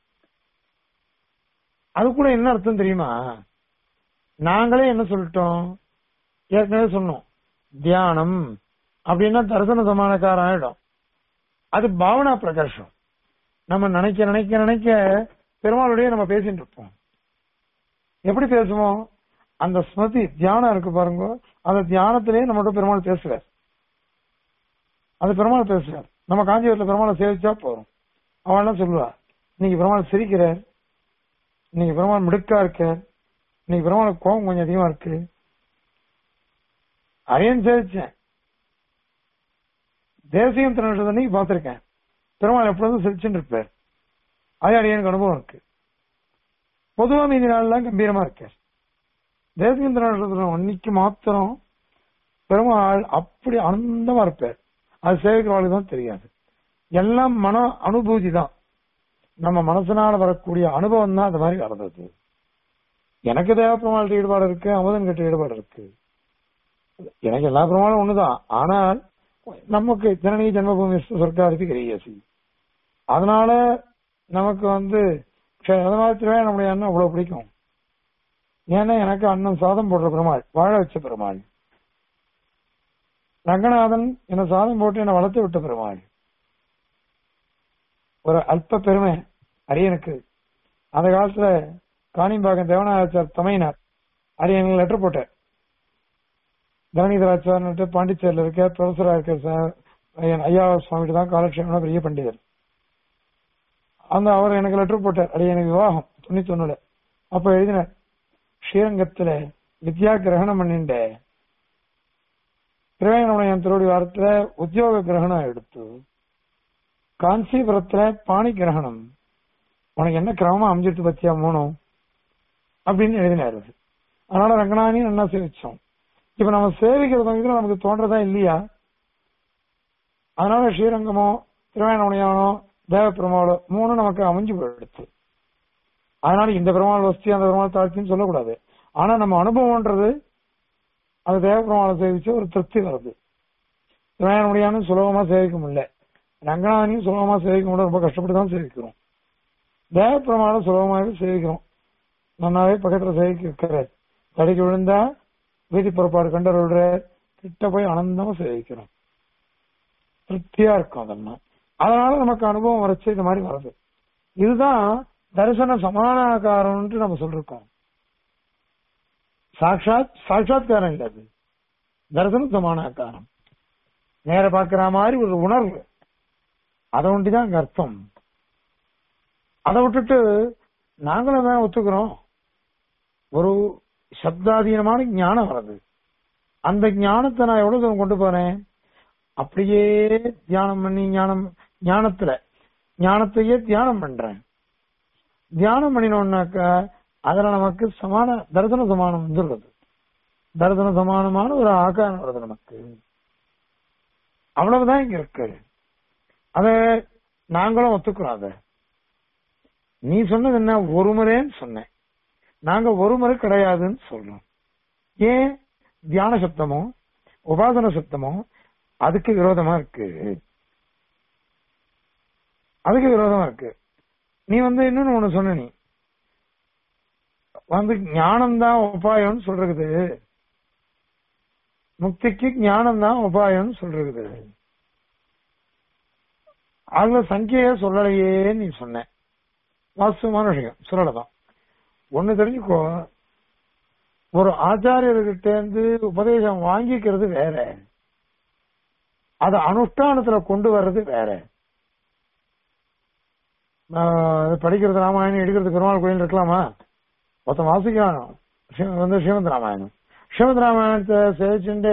அது கூட என்ன அர்த்தம் தெரியுமா நாங்களே என்ன சொல்லிட்டோம் ஏற்கனவே சொன்னோம் தியானம் அப்படின்னா தரிசன சமானக்காரம் ஆயிடும் அது பாவனா பிரகாஷம் நம்ம நினைக்க நினைக்க நினைக்க பெருமாளுடைய நம்ம பேசிட்டு இருப்போம் எப்படி பேசுவோம் அந்த ஸ்மிருதி தியானம் இருக்கு பாருங்க அந்த தியானத்திலேயே நம்மகிட்ட பெருமாள் பேசுவார் அது பெருமாள் பேசுவார் நம்ம காஞ்சிபுரத்துல பெருமாளை சேவிச்சா போறோம் அவன் என்ன சொல்லுவா இன்னைக்கு பெருமாள் சிரிக்கிறார் இன்னைக்கு பெருமாள் மிடுக்கா இருக்கார் இன்னைக்கு பெருமாள் கோபம் கொஞ்சம் அதிகமா இருக்கு அதையும் சேவிச்சேன் தேசியம் திருநெல்வேலி அன்னைக்கு பார்த்திருக்கேன் பெருமாள் எப்பொழுதும் சிரிச்சுட்டு இருப்பார் அது அடியனுக்கு அனுபவம் இருக்கு பொதுவா மீதி நாள்லாம் கம்பீரமா இருக்கார் தேசியம் திருநெல்வேலி அன்னைக்கு மாத்திரம் பெருமாள் அப்படி ஆனந்தமா இருப்பார் அது சேவிக்கிறவளுக்கு தான் தெரியாது எல்லாம் மன அனுபூதி தான் நம்ம மனசனால வரக்கூடிய அனுபவம் தான் அந்த மாதிரி நடந்தது எனக்கு தேவ பெருமாள் ஈடுபாடு இருக்கு அமுதன் கிட்ட ஈடுபாடு இருக்கு எனக்கு எல்லா பெருமாளும் ஒண்ணுதான் ஆனால் நமக்கு ஜனனி ஜென்மபூமி சொர்க்காதிபதி கிரியசி அதனால நமக்கு வந்து சரி, அது மாதிரி திருவே நம்முடைய அண்ணன் அவ்வளவு பிடிக்கும் ஏன்னா எனக்கு அண்ணன் சாதம் போடுற பெருமாள் வாழ வச்ச பெருமாள் ரங்கநாதன் என்ன சாதம் போட்டு என்னை வளர்த்து விட்ட பெருமாள் ஒரு அல்ப பெருமை அரியனுக்கு அந்த காலத்துல காணிம்பாக்கம் தேவநாதாச்சார் தமையினார் அரியனுக்கு லெட்டர் போட்டார் தரணிதராச்சார்னுட்டு பாண்டிச்சேரியில் இருக்க ப்ரொஃபஸரா இருக்க சார் என் ஐயா சுவாமிகிட்ட தான் காலக்ஷேமம் பெரிய பண்டிதர் அந்த அவர் எனக்கு லெட்டர் போட்டார் அது எனக்கு விவாகம் தொண்ணூத்தி ஒண்ணுல அப்ப எழுதினார் ஸ்ரீரங்கத்துல வித்யா கிரகணம் பண்ணிண்ட திருவேங்கடமுடையன் திருவடி வாரத்துல உத்தியோக கிரகணம் எடுத்து காஞ்சிபுரத்துல பாணி கிரகணம் உனக்கு என்ன கிரமமா அமைஞ்சிட்டு பத்தியா மூணும் அப்படின்னு எழுதினார் அது. அதனால ரங்கநாதனையும் நல்லா சேவிச்சோம் இப்ப நம்ம சேவிக்கிறது வந்து நமக்கு தோன்றதா இல்லையா அதனால ஸ்ரீரங்கமோ திருவேணமுடையானோ தேவ பெருமாளோ மூணு நமக்கு அமைஞ்சு போயிடுச்சு அதனால இந்த பெருமாள் வசதி அந்த பெருமாள் தாழ்ச்சின்னு சொல்லக்கூடாது ஆனா நம்ம அனுபவம்ன்றது அது தேவ பெருமாளை சேவிச்சு ஒரு திருப்தி வருது திருவேணமுடியானும் சுலபமா சேவிக்க முடியல ரங்கநாதனையும் சுலபமா சேவிக்க முடியல ரொம்ப கஷ்டப்பட்டு தான் சேவிக்கிறோம் தேவ பெருமாளை சுலபமாகவே சேவிக்கிறோம் நன்னாவே பக்கத்துல சேவிக்க இருக்கிறார் தடிக்கு விழுந்தா வீதி புறப்பாடு கண்டறிற கிட்ட போய் ஆனந்தமா சேவிக்கிறோம் திருப்தியா இருக்கும் அதெல்லாம் அதனால நமக்கு அனுபவம் வரைச்சு இந்த மாதிரி வருது இதுதான் தரிசன சமானாகாரம்னு நம்ம சொல்லிருக்கோம் சாட்சாத் சாட்சாத்காரம் இல்ல அது தரிசன சமானாகாரம் நேர பாக்குற மாதிரி ஒரு உணர்வு அதை ஒண்டிதான் அங்க அர்த்தம் அதை விட்டுட்டு நாங்களும் தான் ஒத்துக்கிறோம் ஒரு சப்தாதீனமான ஞானம் வருது அந்த ஞானத்தை நான் எவ்வளவு தூரம் கொண்டு போறேன் அப்படியே தியானம் பண்ணி ஞானம் ஞானத்துல ஞானத்தையே தியானம் பண்றேன் தியானம் பண்ணினோம்னாக்க அதுல நமக்கு சமான தரிசன சமானம் வந்துடுறது தரிசன சமானமான ஒரு ஆகாரம் வருது நமக்கு அவ்வளவுதான் இங்க இருக்கு அத நாங்களும் ஒத்துக்கிறோம் அத நீ சொன்னது என்ன ஒரு முறைன்னு சொன்னேன் நாங்க ஒரு முறை கிடையாதுன்னு சொல்றோம் ஏன் தியான சப்தமோ உபாசன சப்தமோ அதுக்கு விரோதமா இருக்கு அதுக்கு விரோதமா இருக்கு நீ வந்து இன்னொன்னு ஒண்ணு சொன்ன நீ வந்து ஞானம் தான் உபாயம்னு சொல்றது முக்திக்கு ஞானம் தான் உபாயம்னு சொல்றது அதுல சங்கிய சொல்லலையே நீ சொன்ன வாஸ்தவமான விஷயம் சொல்லலதான் ஒண்ணு தெரிஞ்சுக்கோ ஒரு ஆச்சாரியர்கிட்ட இருந்து உபதேசம் வாங்கிக்கிறது வேற அதை அனுஷ்டானத்துல கொண்டு வர்றது வேற நான் படிக்கிறது ராமாயணம் எடுக்கிறது பெருமாள் கோயில் இருக்கலாமா ஒருத்தன் வாசிக்கிறான் ஸ்ரீ- வந்து ஸ்ரீமந்த் ராமாயணம் ஸ்ரீமந்த் ராமாயணத்தை சேவிச்சுட்டே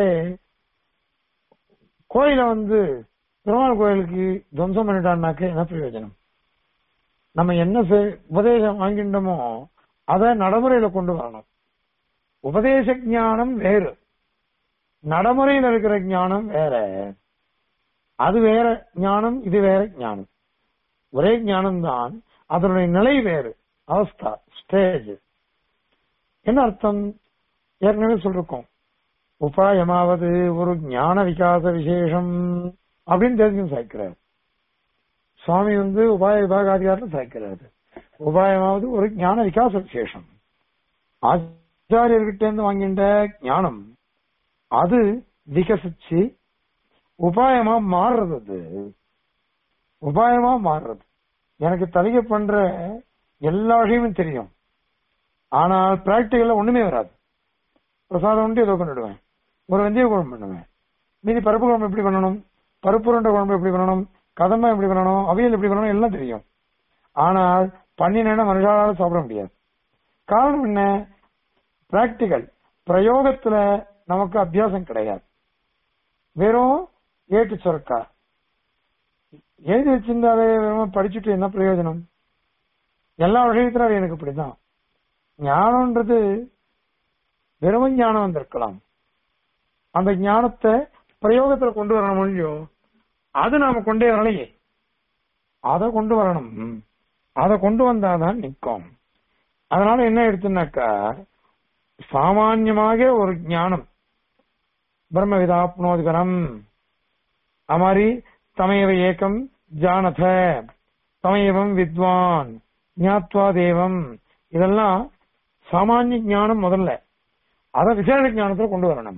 கோயில வந்து பெருமாள் கோயிலுக்கு துவம்சம் பண்ணிட்டான்னாக்க என்ன பிரயோஜனம் நம்ம என்ன செய்- உபதேசம் வாங்கிட்டோமோ அதை நடைமுறையில கொண்டு வரணும் உபதேச ஞானம் வேறு நடைமுறையில் இருக்கிற ஞானம் வேற அது வேற ஞானம் இது வேற ஞானம் ஒரே ஞானம் தான் அதனுடைய நிலை வேறு அவஸ்தா ஸ்டேஜ் என்ன அர்த்தம் ஏற்கனவே சொல்லிருக்கோம் உபாயமாவது ஒரு ஞான விகாச விசேஷம் அப்படின்னு தெரிஞ்சும் சாய்க்கிறார் சுவாமி வந்து உபாய விபாகாதிகாரம் சாய்க்கிறாரு உபாயமாவது ஒரு ஞான விகாச விசேஷம் ஆச்சாரியர்கிட்ட இருந்து வாங்கின்ற ஞானம் அது விகசிச்சு உபாயமா மாறுறது அது உபாயமா மாறுறது எனக்கு தலிகை பண்ற எல்லா விஷயமும் தெரியும் ஆனால் பிராக்டிகல்ல ஒண்ணுமே வராது பிரசாதம் உண்டு ஏதோ பண்ணிடுவேன் ஒரு வெந்தய குழம்பு பண்ணுவேன் மீதி பருப்பு குழம்பு எப்படி பண்ணணும் பருப்பு உருண்டை குழம்பு எப்படி பண்ணணும் கதம்பம் எப்படி பண்ணணும் அவியல் எப்படி பண்ணணும் எல்லாம் தெரியும் ஆனால் பண்ணினேன்னா மனுஷாலால சாப்பிட முடியாது காரணம் என்ன பிராக்டிகல் பிரயோகத்துல நமக்கு அபியாசம் கிடையாது வெறும் ஏட்டு சுரக்கா எழுதி வச்சிருந்தாலே வெறும் படிச்சுட்டு என்ன பிரயோஜனம் எல்லா விஷயத்திலும் அது எனக்கு இப்படிதான் ஞானம்ன்றது வெறும் ஞானம் வந்திருக்கலாம் அந்த ஞானத்தை பிரயோகத்துல கொண்டு வரணும் இல்லையோ அது நாம கொண்டே வரலையே அதை கொண்டு வரணும் அதை கொண்டு வந்தாதான் நிற்கும் அதனால என்ன எடுத்துனாக்கா சாமான்யமாக ஒரு ஞானம் பிரம்ம விதாப்னோதிகரம் அது மாதிரி தமையவ ஏகம் ஜானத தமையவம் வித்வான் ஞாத்வா தேவம் இதெல்லாம் சாமானிய ஞானம் முதல்ல அத விசேஷ ஞானத்துல கொண்டு வரணும்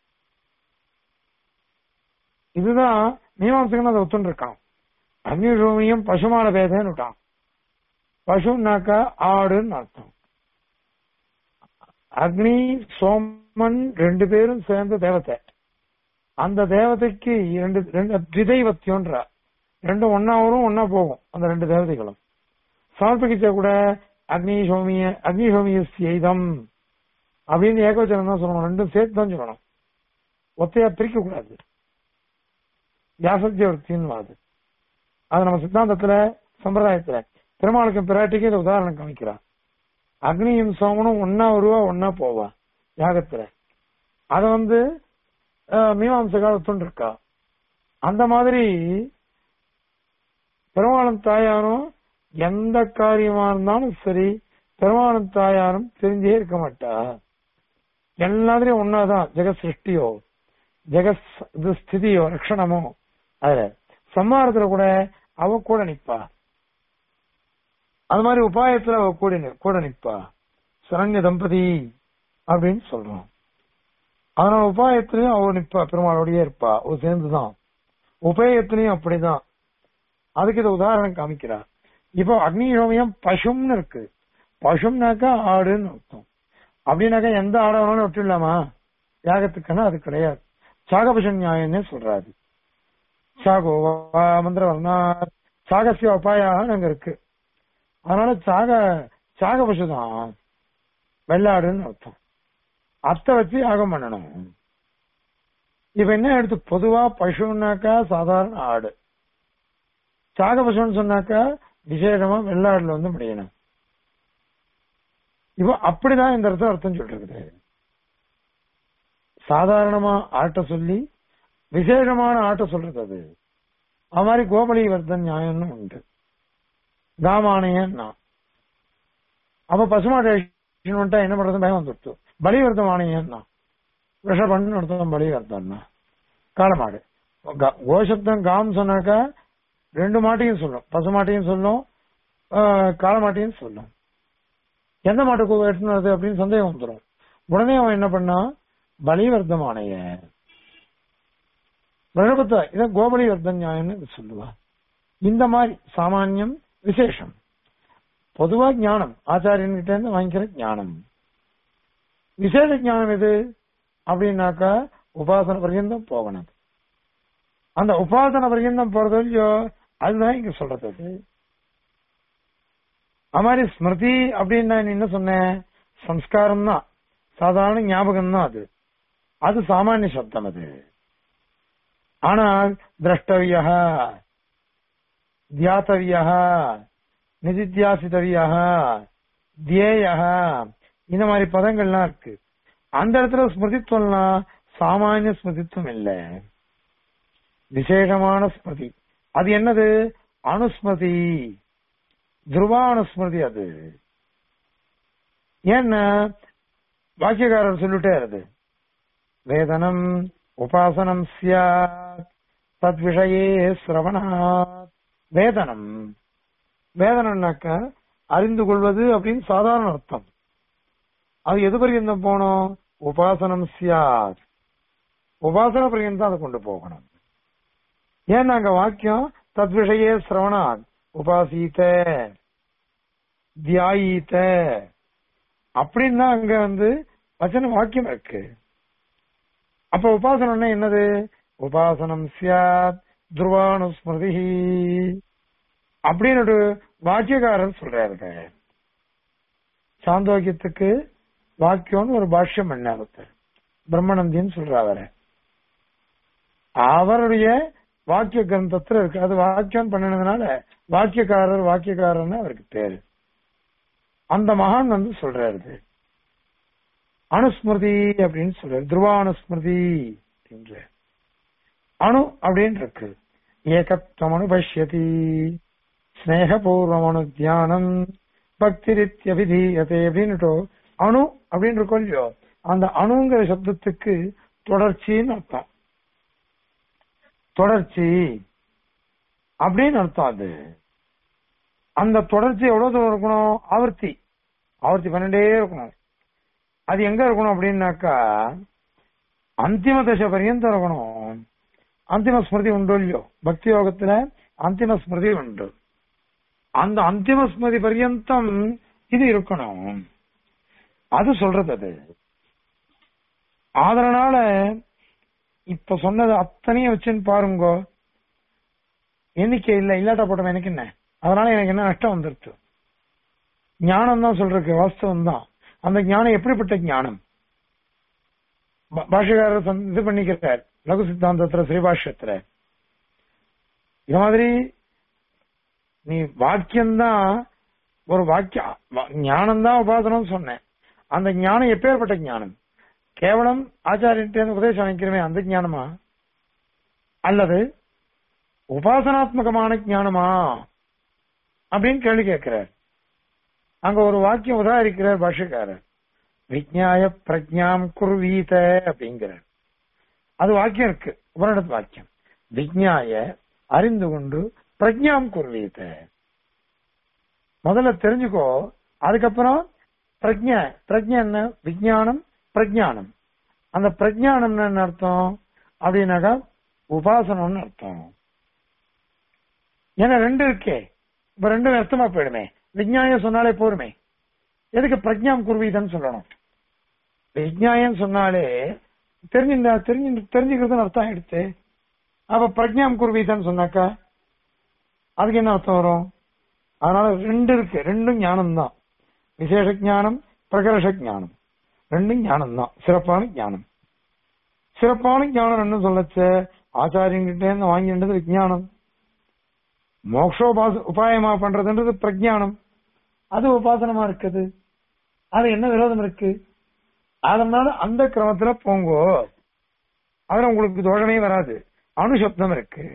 இதுதான் மீமாம்சகன் அதை ஒத்துன்னு இருக்கான் அக்னிஷோமியம் பசுமான பேதன்னு விட்டான் பசுனாக்கா ஆடுன்னு அர்த்தம் அக்னி சோமன் ரெண்டு பேரும் சேர்ந்த தேவதை அந்த தேவதைக்கு ரெண்டு ரெண்டு திதைவத்தியம்ன்ற ரெண்டும் ஒன்னா வரும் ஒன்னா போகும் அந்த ரெண்டு தேவதைகளும் சமர்ப்பிக்க கூட அக்னி சோமிய அக்னி சோமிய செய்தம் அப்படின்னு ஏகவச்சனம் தான் சொல்லணும் ரெண்டும் சேர்த்து தான் சொல்லணும் ஒத்தையா பிரிக்க கூடாது வியாசத்தியவர்த்தின்னு அது அது நம்ம சித்தாந்தத்துல சம்பிரதாயத்துல பெருமாளுக்கும் பிராட்டிக்கும் இதை உதாரணம் காமிக்கிறான் அக்னியும் சோமனும் ஒன்னா வருவா ஒன்னா போவா யாகத்துல அத வந்து மீமாம்சகால இருக்கா அந்த மாதிரி பெருமாளும் தாயாரும் எந்த காரியமா இருந்தாலும் சரி பெருமாளும் தாயாரும் தெரிஞ்சே இருக்க மாட்டா எல்லாத்துலயும் ஒன்னாதான் ஜெகத் சிருஷ்டியோ ஜெகத் இது ஸ்திதியோ லட்சணமோ அதுல சம்மாரத்துல கூட அவ கூட நிப்பா அது மாதிரி உபாயத்துல அவ கூட நி- கூட நிப்பா சரண்ய தம்பதி அப்படின்னு சொல்றோம் அதனால உபாயத்திலையும் அவ நிப்பா பெருமாளோடயே இருப்பா அவ சேர்ந்துதான் உபயத்திலையும் அப்படிதான் அதுக்கு இது உதாரணம் காமிக்கிறா இப்போ அக்னியோமியம் பசும்னு இருக்கு பசும்னாக்கா ஆடுன்னு அர்த்தம் அப்படின்னாக்கா எந்த ஆடை வேணாலும் விட்டுடலாமா யாகத்துக்குன்னா அது கிடையாது சாகபுஷன் நியாயம்னே சொல்றாரு சாகோவா மந்திரவர்ணா சாகசிய உபாயாக அங்க இருக்கு அதனால சாக சாக பசு தான் வெள்ளாடுன்னு அர்த்தம் அத்தை வச்சு யாகம் பண்ணணும் இப்ப என்ன எடுத்து பொதுவா பசுன்னாக்கா சாதாரண ஆடு சாக பசுன்னு சொன்னாக்கா விசேஷமா வெள்ளாடுல வந்து முடியணும் இப்போ அப்படிதான் இந்த இடத்துல அர்த்தம் சொல்லிருக்குது சாதாரணமா ஆட்ட சொல்லி விசேஷமான ஆட்ட சொல்றது அது அது மாதிரி கோபலி வர்த்தன் நியாயம்னு உண்டு காமானையன்னா அப்ப பசுமாட்டு வந்துட்டா என்ன பண்றது பயம் வந்துடுத்து பலிவர்த்தம் ஆணையன்னா விஷபன்னு அர்த்தம் பலிவர்த்தம்னா காளமாடு கா- கோசப்தம் காம் சொன்னாக்கா ரெண்டு மாட்டையும் சொல்லும் பசுமாட்டையும் சொல்லும் ஆஹ், காளமாட்டையும் சொல்லும் எந்த மாட்டுக்கு வெட்டினது அப்படின்னு சந்தேகம் வந்துடும் உடனே அவன் என்ன பண்ணா பலிவர்த்தம் ஆணைய பிரகபத்த இத கோபலி வர்த்தன் நியாயம்னு சொல்லுவா இந்த மாதிரி சாமானியம் விசேஷம் பொதுவா ஞானம் ஆச்சாரியன்கிட்ட இருந்து வாங்கிக்கிற ஞானம் விசேஷ ஞானம் எது அப்படின்னாக்கா உபாசன பர்யந்தம் போகணும் அந்த உபாசன பர்யந்தம் போறது இல்லையோ அதுதான் இங்க சொல்றது அது அது மாதிரி ஸ்மிருதி அப்படின்னு நான் என்ன சொன்னேன் சம்ஸ்காரம் தான் சாதாரண ஞாபகம் தான் அது அது சாமானிய சப்தம் அது ஆனால் திரஷ்டவிய தியாத்தவிய நிதித்தியாசித்தவிய தியேய இந்த மாதிரி பதங்கள்லாம் இருக்கு அந்த இடத்துல ஸ்மிருதித்துவம்லாம் சாமானிய ஸ்மிருதித்துவம் இல்ல விசேஷமான ஸ்மிருதி அது என்னது அனுஸ்மிருதி துருவானுஸ்மிருதி அது ஏன்னா வாக்கியக்காரர் சொல்லிட்டே அது வேதனம் உபாசனம் சியாத் தத் விஷயே சிரவணாத் வேதனம் வேதனம்னாக்க அறிந்து கொள்வது அப்படின்னு சாதாரண அர்த்தம் அது எது பரியந்தம் போகணும் உபாசனம் சியாத் உபாசன பரியந்தம் அதை கொண்டு போகணும் ஏன்னா அங்க வாக்கியம் தத் விஷயே சிரவணாத் உபாசீத தியாயீத அப்படின்னு அங்க வந்து வச்சன வாக்கியம் இருக்கு அப்ப உபாசனம்னா என்னது உபாசனம் சியாத் துருவானுஸ்மிருதி அப்படின்னு ஒரு வாக்கியக்காரர் சொல்றாருங்க சாந்தோக்கியத்துக்கு வாக்கியம்னு ஒரு பாஷ்யம் பண்ணார் ஒருத்தர் பிரம்மநந்தின்னு சொல்ற அவரை அவருடைய வாக்கிய கிரந்தத்துல இருக்கு அது வாக்கியம் பண்ணினதுனால வாக்கியக்காரர் வாக்கியக்காரர்னு அவருக்கு பேரு அந்த மகான் வந்து சொல்றாரு இது. அனுஸ்மிருதி அப்படின்னு சொல்றாரு துருவானுஸ்மிருதி அப்படின்ற அணு அப்படின்னு இருக்கு ஏகத்துவம் அனுபஷ்யதி ஸ்னேகபூர்வம் அணு தியானம் பக்திரித்யபிதீயதே அப்படின்னுட்டோ அணு அப்படின்னு இருக்கோம் இல்லையோ அந்த அணுங்கிற சப்தத்துக்கு தொடர்ச்சின்னு அர்த்தம் தொடர்ச்சி அப்படின்னு அர்த்தம் அது அந்த தொடர்ச்சி எவ்வளவு தூரம் இருக்கணும் ஆவர்த்தி ஆவர்த்தி பண்ணிட்டே இருக்கணும் அது எங்க இருக்கணும் அப்படின்னாக்கா அந்திம தசை பரியந்தம் இருக்கணும் அந்திம ஸ்மிருதி உண்டு இல்லையோ பக்தி யோகத்துல அந்திம ஸ்மிருதி உண்டு அந்த அந்திம ஸ்மிருதி பரியந்தம் இது இருக்கணும் அது சொல்றது அது அதனால இப்ப சொன்னது அத்தனையும் வச்சுன்னு பாருங்க எண்ணிக்கை இல்ல இல்லாட்ட போட்டோம் எனக்கு என்ன அதனால எனக்கு என்ன நஷ்டம் வந்துருச்சு ஞானம் தான் சொல்றதுக்கு வாஸ்தவம் தான் அந்த ஞானம் எப்படிப்பட்ட ஞானம் பா- பாஷ்யக்காரர் சந்~ இது பண்ணிக்கிறார் லகு சித்தாந்தத்துல ஸ்ரீபாஷ்யத்துல இது மாதிரி நீ வாக்கியம்தான் ஒரு வாக்கிய ஞானம் தான் உபாசனம் சொன்னேன் அந்த ஞானம் எப்பேற்பட்ட ஞானம் கேவலம் ஆச்சாரியன் உபதேசம் அளிக்கிறமே அந்த ஞானமா அல்லது உபாசனாத்மகமான ஞானமா அப்படின்னு கேள்வி கேட்கிறார் அங்க ஒரு வாக்கியம் உதாரிக்கிறார் பாஷ்யக்காரர் விஜ்ஞாய பிரஜாம் குர்வீத அப்படிங்கிறார் அது வாக்கியம் இருக்கு உபரிடத்து வாக்கியம் விஜ்ஞாய அறிந்து கொண்டு பிரஜாம் குர்வீத முதல்ல தெரிஞ்சுக்கோ அதுக்கப்புறம் பிரஜ பிரஜ என்ன விஜயானம் பிரஜானம் அந்த பிரஜானம்னு என்ன அர்த்தம் அப்படின்னாக்கா உபாசனம்னு அர்த்தம் ஏன்னா ரெண்டு இருக்கே இப்ப ரெண்டும் அர்த்தமா போயிடுமே விஜயாயம் சொன்னாலே போருமே எதுக்கு பிரஜாம் குருவீதன்னு சொல்லணும் விஜயாயம் சொன்னாலே தெரிஞ்சு தெரிஞ்சு தெரிஞ்சுக்கிறதுன்னு அர்த்தம் ஆயிடுச்சு அப்ப பிரஜாம் குருவீதன்னு சொன்னாக்கா அதுக்கு என்ன அர்த்தம் வரும் அதனால ரெண்டு இருக்கு ரெண்டும் ஞானம் தான் விசேஷ ஞானம் பிரகர்ஷ ஞானம் ரெண்டும் ஞானம் தான் சிறப்பான ஞானம் சிறப்பான ஞானம் என்ன சொல்லச்ச ஆச்சாரியங்கிட்ட இருந்து வாங்கின்றது விஞ்ஞானம் மோக்ஷோபாச உபாயமா பண்றதுன்றது பிரஜானம் அது உபாசனமா இருக்குது அது என்ன விரோதம் இருக்கு அதனால அந்த கிரமத்துல போங்கோ அதுல உங்களுக்கு தோஷமே வராது அணுசப்தம் இருக்கு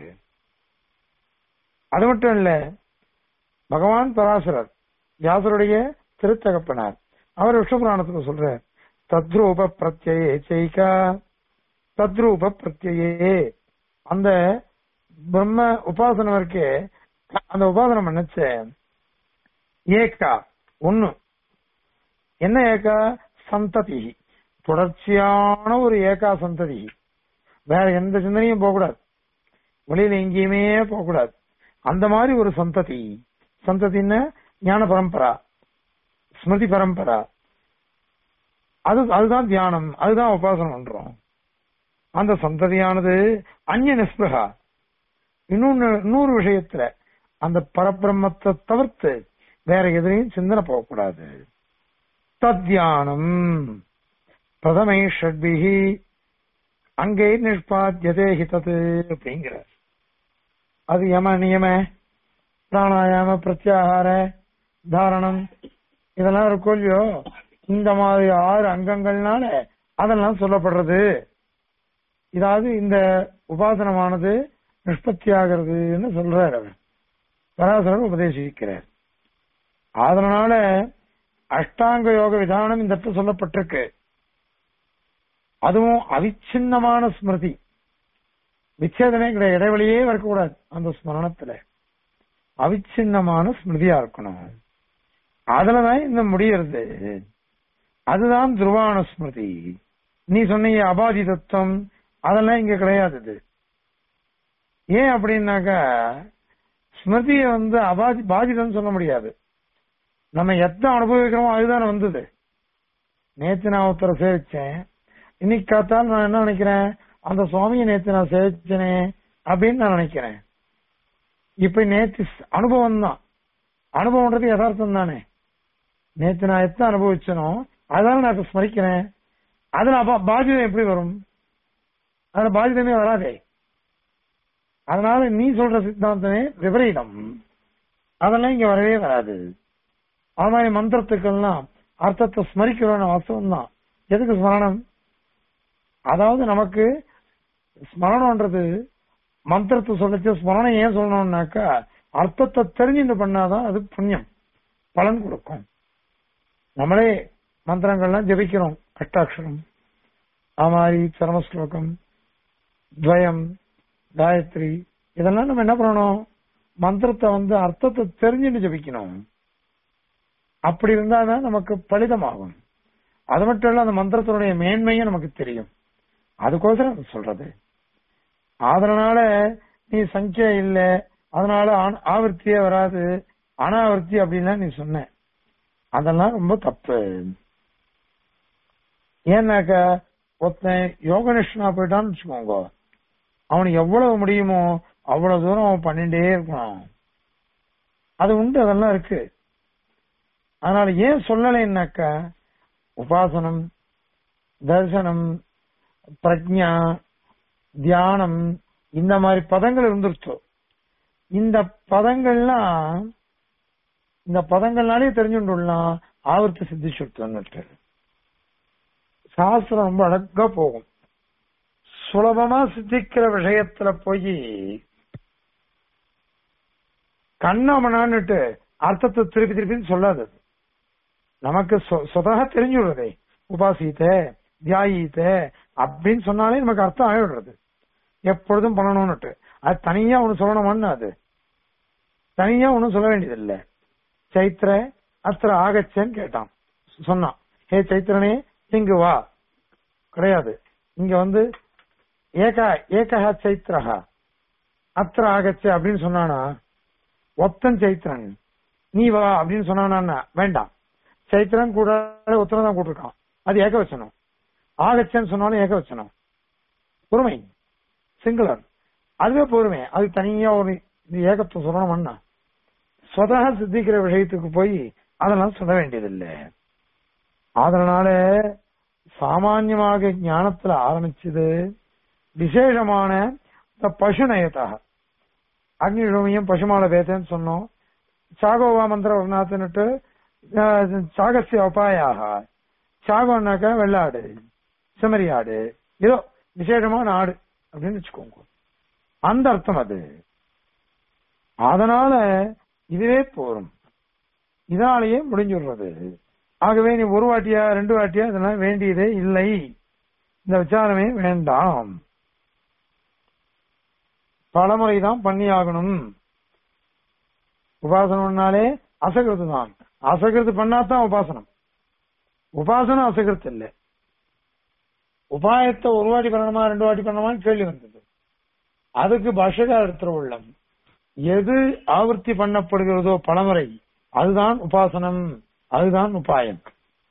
அது மட்டும் இல்ல பகவான் பராசரர் வியாசருடைய திருத்தகப்பனார் அவர் விஷ்ணு புராணத்துல சொல்றார் தத்ரூப பிரத்யே செய்கா தத்ரூப பிரத்யே அந்த பிரம்ம உபாசனம் இருக்கே அந்த உபாசனம் பண்ணச்ச ஏகா ஒண்ணு என்ன ஏகா சந்ததி தொடர்ச்சியான ஒரு ஏகா சந்ததி வேற எந்த சிந்தனையும் போகக்கூடாது வெளியில எங்கேயுமே போகக்கூடாது அந்த மாதிரி ஒரு சந்ததி சந்ததின்னு ஞான பரம்பரா ஸ்மிருதி பரம்பரா அது அதுதான் தியானம் அதுதான் உபாசனம் பண்றோம் அந்த சந்ததியானது அந்நிய நிஸ்பிரகா இன்னொன்னு இன்னொரு விஷயத்துல அந்த பரபிரம்மத்தை தவிர்த்து வேற எதிரையும் சிந்தனை போகக்கூடாது தத்தியானம் பிரதமை ஷட்பிகி அங்கே நிஷ்பாத்தியதே ஹிதது அப்படிங்கிறார் அது யம நியம பிராணாயாம பிரத்யாகார தாரணம் இதெல்லாம் இருக்கும் இல்லையோ இந்த மாதிரி ஆறு அங்கங்கள்னால அதெல்லாம் சொல்லப்படுறது இதாவது இந்த உபாசனமானது நிஷ்பத்தி ஆகிறதுன்னு சொல்றார் அவர் பராசரர் உபதேசிக்கிறார் அதனால அஷ்டாங்க யோக விதானம் இந்த இடத்துல சொல்லப்பட்டிருக்கு அதுவும் அவிச்சின்னமான ஸ்மிருதி விச்சேதனே கிடையாது இடைவெளியே வரக்கூடாது அந்த ஸ்மரணத்துல அவிச்சின்னமான ஸ்மிருதியா இருக்கணும் அதுலதான் இந்த முடியறது அதுதான் துருவான ஸ்மிருதி நீ சொன்னீங்க அபாதி தத்துவம் அதெல்லாம் இங்க கிடையாது இது ஏன் அப்படின்னாக்கா ஸ்மிருதியை வந்து அபாதி பாதிதம் சொல்ல முடியாது நம்ம எத்த அனுபவிக்கிறோமோ அதுதானே வந்தது நேத்து நான் ஒருத்தரை சேவிச்சேன் இன்னைக்கு காத்தால் நான் என்ன நினைக்கிறேன் அந்த சுவாமியை நேத்து நான் சேவிச்சனே அப்படின்னு நான் நினைக்கிறேன் இப்ப நேத்து அனுபவம் தான் அனுபவம்ன்றது யதார்த்தம் தானே நேத்து நான் எத்த அனுபவிச்சனோ அதனால நான் இப்ப ஸ்மரிக்கிறேன் அதுல அப்ப பாதிதம் எப்படி வரும் அதுல பாதிதமே வராதே அதனால நீ சொல்ற சித்தாந்தமே விபரீதம் அதெல்லாம் இங்க வரவே வராது அது மாதிரி மந்திரத்துக்கெல்லாம் அர்த்தத்தை ஸ்மரிக்கிறோம் வாஸ்தவம் தான் எதுக்கு ஸ்மரணம் அதாவது நமக்கு ஸ்மரணம்ன்றது மந்திரத்தை சொல்லிச்சு ஸ்மரணம் ஏன் சொல்லணும்னாக்கா அர்த்தத்தை தெரிஞ்சுட்டு பண்ணாதான் அது புண்ணியம் பலன் கொடுக்கும் நம்மளே மந்திரங்கள்லாம் ஜபிக்கிறோம் அஷ்டாட்சரம் அது மாதிரி சரமஸ்லோகம் துவயம் காயத்ரி இதெல்லாம் நம்ம என்ன பண்ணணும் மந்திரத்தை வந்து அர்த்தத்தை தெரிஞ்சுட்டு ஜபிக்கணும் அப்படி இருந்தாதான் நமக்கு பலிதமாகும் அது மட்டும் இல்ல அந்த மந்திரத்தினுடைய மேன்மையும் நமக்கு தெரியும் அதுக்கோசரம் அது சொல்றது அதனால நீ சங்கியா இல்ல அதனால ஆண்- ஆவர்த்தியே வராது அனாவர்த்தி அப்படின்னா நீ சொன்ன அதெல்லாம் ரொம்ப தப்பு ஏன்னாக்கா ஒருத்தன் யோகனிஷ்டனா போயிட்டான்னு வச்சுக்கோங்க அவனுக்கு எவ்வளவு முடியுமோ அவ்வளவு தூரம் அவன் பண்ணிட்டே இருக்கணும் அது உண்டு அதெல்லாம் இருக்கு அதனால ஏன் சொல்லலைன்னாக்கா உபாசனம் தரிசனம் பிரஜா தியானம் இந்த மாதிரி பதங்கள் இருந்துருச்சோ இந்த பதங்கள்லாம் இந்த பதங்கள்னாலே தெரிஞ்சுட்டுலாம் ஆவர்த்தி சித்திச்சுட்டுன்னுட்டு சாஸ்திரம் ரொம்ப அழகா போகும் சுலபமா சித்திக்கிற விஷயத்துல போய் கண்ணாமனான்னுட்டு அர்த்தத்தை திருப்பி திருப்பி சொல்லாது அது. நமக்கு சொ- சொதக தெரிஞ்சுடுறதே உபாசித்த தியாயித்த அப்படின்னு சொன்னாலே நமக்கு அர்த்தம் ஆயிடுறது எப்பொழுதும் பண்ணணும்னுட்டு அது தனியா ஒண்ணு சொல்லணுமான்னு அது தனியா ஒண்ணும் சொல்ல வேண்டியதில்லை சைத்திர அத்திர ஆகச்சேன்னு கேட்டான் சொன்னான் ஹே சைத்திரனே இங்கு வா கிடையாது இங்க வந்து ஏகா ஏகா சைத்திரஹா அத்திர ஆகச்ச அப்படின்னு சொன்னானா ஒத்தன் சைத்திரன் நீ வா அப்படின்னு சொன்னானா வேண்டாம் சைத்திரன் கூட ஒத்தனை தான் கூட்டிருக்கான் அது ஏகவச்சனம் ஆகச்சன்னு சொன்னாலும் ஏகவச்சனம் பொறுமை சிங்குலர் அதுவே போருமே அது தனியா ஒரு இந்த ஏகத்துவம் சொல்லணும்னா சொதக சித்திக்கிற விஷயத்துக்கு போய் அதெல்லாம் சொல்ல வேண்டியதில்லை அதனால சாமான்யமாக ஞானத்துல ஆரம்பிச்சது விசேஷமான இந்த பசுநயத்தாக அக்னிஷோமியம் பசுமால வேதன்னு சொன்னோம் சாகோவா மந்திர வர்ணாத்துன்னுட்டு சாகசிய உபாயாக சாகோன்னாக்கா வெள்ளாடு செமரி ஆடு ஏதோ விசேஷமான ஆடு அப்படின்னு வச்சுக்கோங்க அந்த அர்த்தம் அது அதனால இதுவே போரும் இதனாலேயே முடிஞ்சுடுறது ஆகவே நீ ஒரு வாட்டியா ரெண்டு வாட்டியா இதெல்லாம் வேண்டியதே இல்லை இந்த விசாரமே வேண்டாம் பலமுறை தான் பண்ணி ஆகணும் உபாசனம்னாலே அசகிருத்து தான் அசகிருத்து பண்ணாதான் உபாசனம் உபாசனம் அசகிருத்து இல்லை உபாயத்தை ஒரு வாட்டி பண்ணணுமா ரெண்டு வாட்டி பண்ணணுமான்னு கேள்வி வந்தது அதுக்கு பாஷகா எடுத்துற உள்ளம் எது ஆவர்த்தி பண்ணப்படுகிறதோ பலமுறை அதுதான் உபாசனம் அதுதான் உபாயம்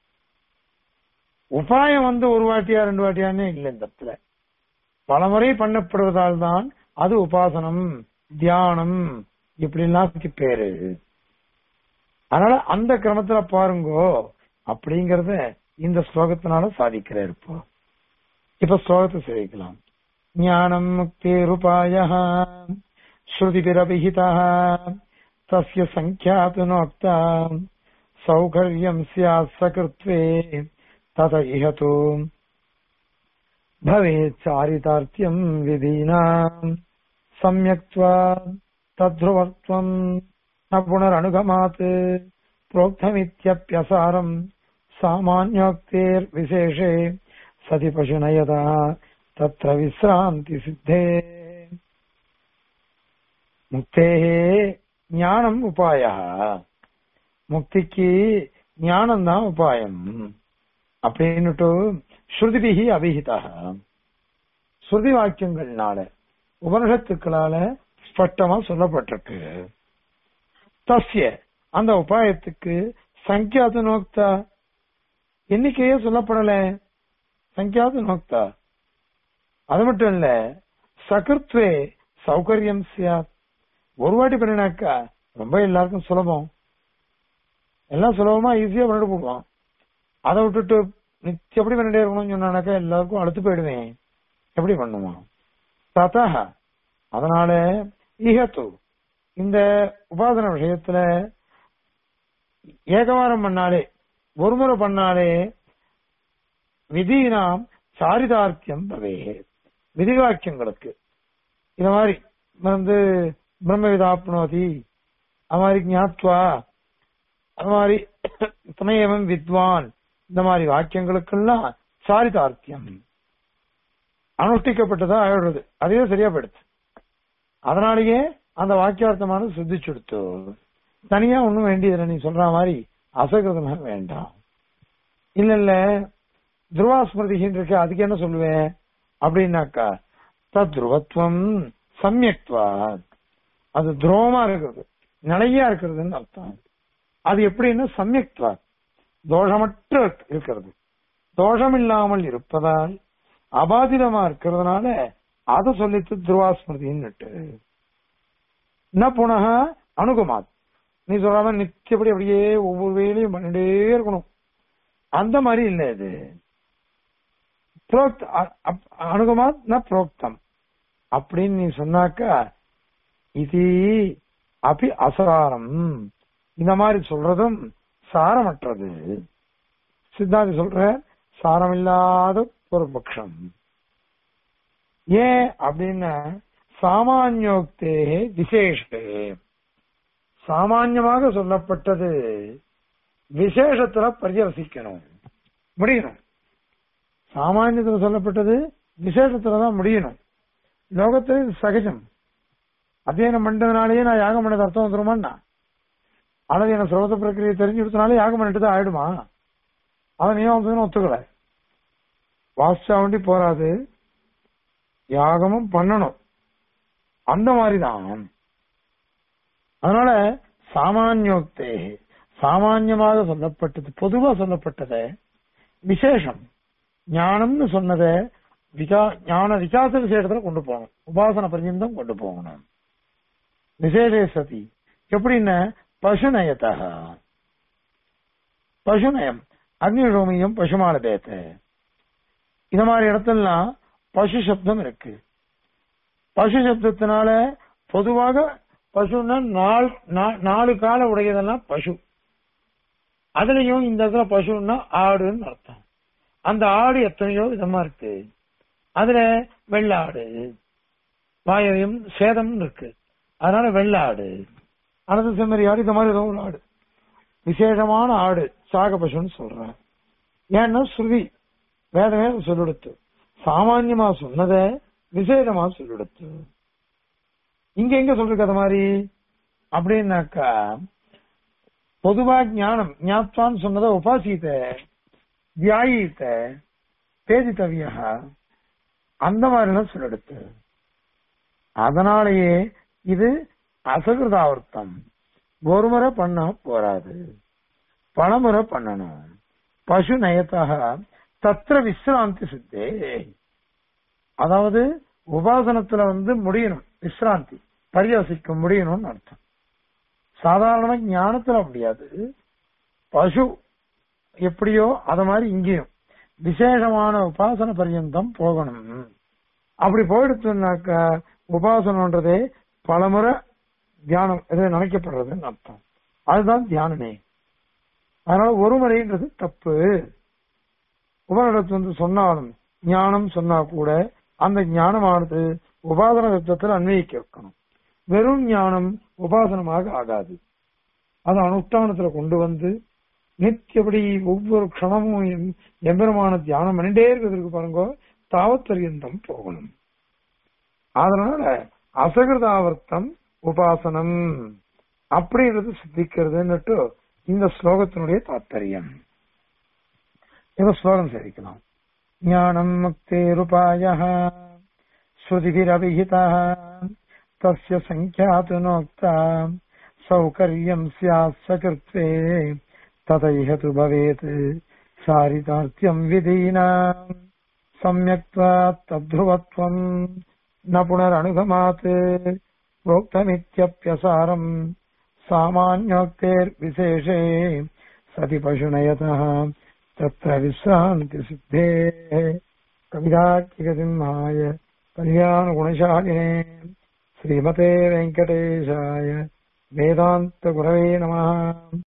உபாயம் வந்து ஒரு வாட்டியா ரெண்டு வாட்டியானே இல்லை இந்த இடத்துல பலமுறை பண்ணப்படுவதால் தான் அது உபாசனம் தியானம் இப்படி எல்லாம் பேரு அதனால அந்த கிரமத்துல பாருங்கோ அப்படிங்கறத இந்த ஸ்லோகத்தினால சாதிக்கிறார் இப்போ இப்ப ஸ்லோகத்தை சேவிக்கலாம் ஞானம் முக்தி ரூபாய ஸ்ருதிபிரபிஹிதா தஸ்ய சங்கியாது நோக்தா சௌகர்யம் ஸ்யாத் சகிருத்வே தத இஹது भवेत् चारितार्थ्यम् विधीनाम् सम्यक्त्वा तद्ध्रुवत्वम् न पुनरनुगमात् प्रोक्तमित्यप्यसारम् सामान्योक्तेर्विशेषे सति पशुनयता तत्र विश्रान्तिसिद्धे मुक्तेः ज्ञानम् उपायः முக்திக்கு ஞானம் தான் உபாயம் அப்படின்னுட்டு ஸ்ருதிபிகி அபிஹிதா ஸ்ருதி வாக்கியங்கள்னால உபனிஷத்துக்களால ஸ்பஷ்டமா சொல்லப்பட்டிருக்கு தஸ்ய அந்த உபாயத்துக்கு சங்கியாது நோக்தா எண்ணிக்கையே சொல்லப்படல சங்கியாது நோக்தா அது மட்டும் இல்ல சகிருத்வே சௌகரியம் சியாத் ஒரு வாட்டி பண்ணினாக்கா ரொம்ப எல்லாருக்கும் சுலபம் எல்லாம் சுலபமா ஈஸியா பண்ணிட்டு போடுவான் அதை விட்டுட்டு நிச்சயம் எப்படி பண்ணிட்டே இருக்கணும்னு சொன்னாக்கா எல்லாருக்கும் அழுத்து போயிடுவேன் எப்படி பண்ணுவான் ததா அதனால ஈகத்து இந்த உபாசன விஷயத்துல ஏகவாரம் பண்ணாலே ஒரு முறை பண்ணாலே விதியினாம் சாரிதார்த்தியம் பவே விதி வாக்கியங்களுக்கு இந்த மாதிரி வந்து பிரம்ம விதாப்னோதி அது மாதிரி ஞாத்வா அது மாதிரி துணையவன் வித்வான் இந்த மாதிரி வாக்கியங்களுக்கெல்லாம் சாரிதார்த்தியம் அனுஷ்டிக்கப்பட்டதா ஆயிடுறது அதுவே சரியா போயிடுச்சு அதனாலேயே அந்த வாக்கியார்த்தமானது சித்திச்சுடுத்து தனியா ஒண்ணும் வேண்டியதில்லை நீ சொல்ற மாதிரி அசகிருதமாக வேண்டாம் இல்ல இல்ல துருவாஸ்மிருதின்னு இருக்கு அதுக்கு என்ன சொல்லுவேன் அப்படின்னாக்கா தத் துருவத்துவம் சமயக்துவா அது துரோவமா இருக்கிறது நிலையா இருக்கிறதுன்னு அர்த்தம் அது எப்படின்னா சமயக்துவா தோஷமற்ற இருக்கிறது தோஷம் இல்லாமல் இருப்பதால் அபாதிதமா இருக்கிறதுனால அதை சொல்லித்து துருவாஸ்மிருதின்னுட்டு என்ன புனக அணுகுமாத் நீ சொல்லாம நித்தியப்படி அப்படியே ஒவ்வொரு வேலையும் பண்ணிட்டே இருக்கணும் அந்த மாதிரி இல்ல இது புரோக்த அணுகுமாத் ந புரோக்தம் அப்படின்னு நீ சொன்னாக்கா இது அபி அசாரம் இந்த மாதிரி சொல்றதும் சாரமற்றது சித்தாந்தி சொல்ற சாரமில்லாத ஒரு பட்சம் ஏன் அப்படின்னா சாமானியோக்தே விசேஷே சாமான்யமாக சொல்லப்பட்டது விசேஷத்துல பரிவசிக்கணும் முடியணும் சாமானியத்துல சொல்லப்பட்டது விசேஷத்துலதான் முடியணும் லோகத்துல இது சகஜம் அத்தியனம் பண்ணதுனாலேயே நான் யாகம் பண்ணது அர்த்தம் வந்துருமான்னா அல்லது எனக்கு சுரத பிரக்கிரியை தெரிஞ்சு கொடுத்தனாலே யாகம் பண்ணிட்டு தான் ஆயிடுமா அவன் ஏன் வந்து ஒத்துக்கல வாசிச்சா வண்டி போறாது யாகமும் பண்ணணும் அந்த மாதிரிதான் அதனால சாமானியோக்தே சாமான்யமாக சொல்லப்பட்டது பொதுவா சொல்லப்பட்டத விசேஷம் ஞானம்னு சொன்னத விகா ஞான விகாச விசேஷத்துல கொண்டு போகணும் உபாசன பர்யந்தம் கொண்டு போகணும் விசேஷே சதி எப்படின்னா பசுநயத்தா பசுநயம் அக்னிரோமியம் பசுமால பேத்த இந்த மாதிரி இடத்துலலாம் பசு சப்தம் இருக்கு பசு சப்தத்தினால பொதுவாக பசுன்னா நாலு நா- நாலு கால உடையதெல்லாம் பசு அதுலயும் இந்த இடத்துல பசுன்னா ஆடுன்னு அர்த்தம் அந்த ஆடு எத்தனையோ விதமா இருக்கு அதுல வெள்ளாடு வாயவியம் சேதம் இருக்கு அதனால வெள்ளாடு அனந்த செம்மறி ஆடு இந்த மாதிரி ஏதோ ஒரு ஆடு விசேஷமான ஆடு சாக பசுன்னு சொல்றேன் ஏன்னா ஸ்ருதி வேதமே சொல்லிடுத்து சாமான்யமா சொன்னதை விசேஷமா சொல்லிடுத்து இங்க எங்க சொல்றது அது மாதிரி அப்படின்னாக்கா பொதுவா ஞானம் ஞாத்வான்னு சொன்னதை உபாசித்த தியாயித்த பேதித்தவியா அந்த மாதிரிலாம் சொல்லிடுத்து அதனாலேயே இது அசகிருதாவர்த்தம் ஒரு முறை பண்ணா போராது பலமுறை பண்ணணும் பசு நயத்தாக தத்திர விசிராந்தி சித்தே அதாவது உபாசனத்துல வந்து முடியணும் விசிராந்தி பரியாசிக்க முடியணும்னு அர்த்தம் சாதாரண ஞானத்துல முடியாது பசு எப்படியோ அத மாதிரி இங்கேயும் விசேஷமான உபாசன பர்யந்தம் போகணும் அப்படி போயிடுச்சுனாக்க உபாசனன்றதே பலமுறை தியானம் இது நினைக்கப்படுறதுன்னு அர்த்தம் அதுதான் தியானமே அதனால ஒரு முறைன்றது தப்பு உபனிடத்து வந்து சொன்னாலும் ஞானம் சொன்னா கூட அந்த ஞானமானது உபாசன தத்துவத்தில் அன்வயிக்க வைக்கணும் வெறும் ஞானம் உபாசனமாக ஆகாது அது அனுஷ்டானத்துல கொண்டு வந்து நித்தியபடி ஒவ்வொரு க்ஷணமும் எம்- எம்பெருமான தியானம் பண்ணிட்டே இருக்கிறதுக்கு பாருங்க தாவத்தரியந்தம் போகணும் அதனால அசகிருதாவர்த்தம் உபாசனம் அப்படின்றது சித்திக்கிறதுன்னுட்டு இந்த ஸ்லோகத்தினுடைய தாத்பரியம் இந்த ஸ்லோகம் சேவிக்கலாம் ஞானம் முக்திருபாய ஸ்ருதிபிரவிஹிதா தஸ்ய சங்கியாது நோக்தா சௌகர்யம் ஸ்யாத் சகிருத்வே ததைஹ து பவேத் சாரிதார்த்தியம் விதீனாம் சம்யக்த்வா தத்ருவத்வம் ந புனரணுகமாத் प्रोक्तमित्यप्यसारम् सामान्योक्तेर्विशेषे सति पशुनयतः तत्र विश्रान्तिसिद्धेः कविदात्मिकसिंहाय कल्याणगुणशालिने श्रीमते वेङ्कटेशाय वेदान्तगुरवे नमः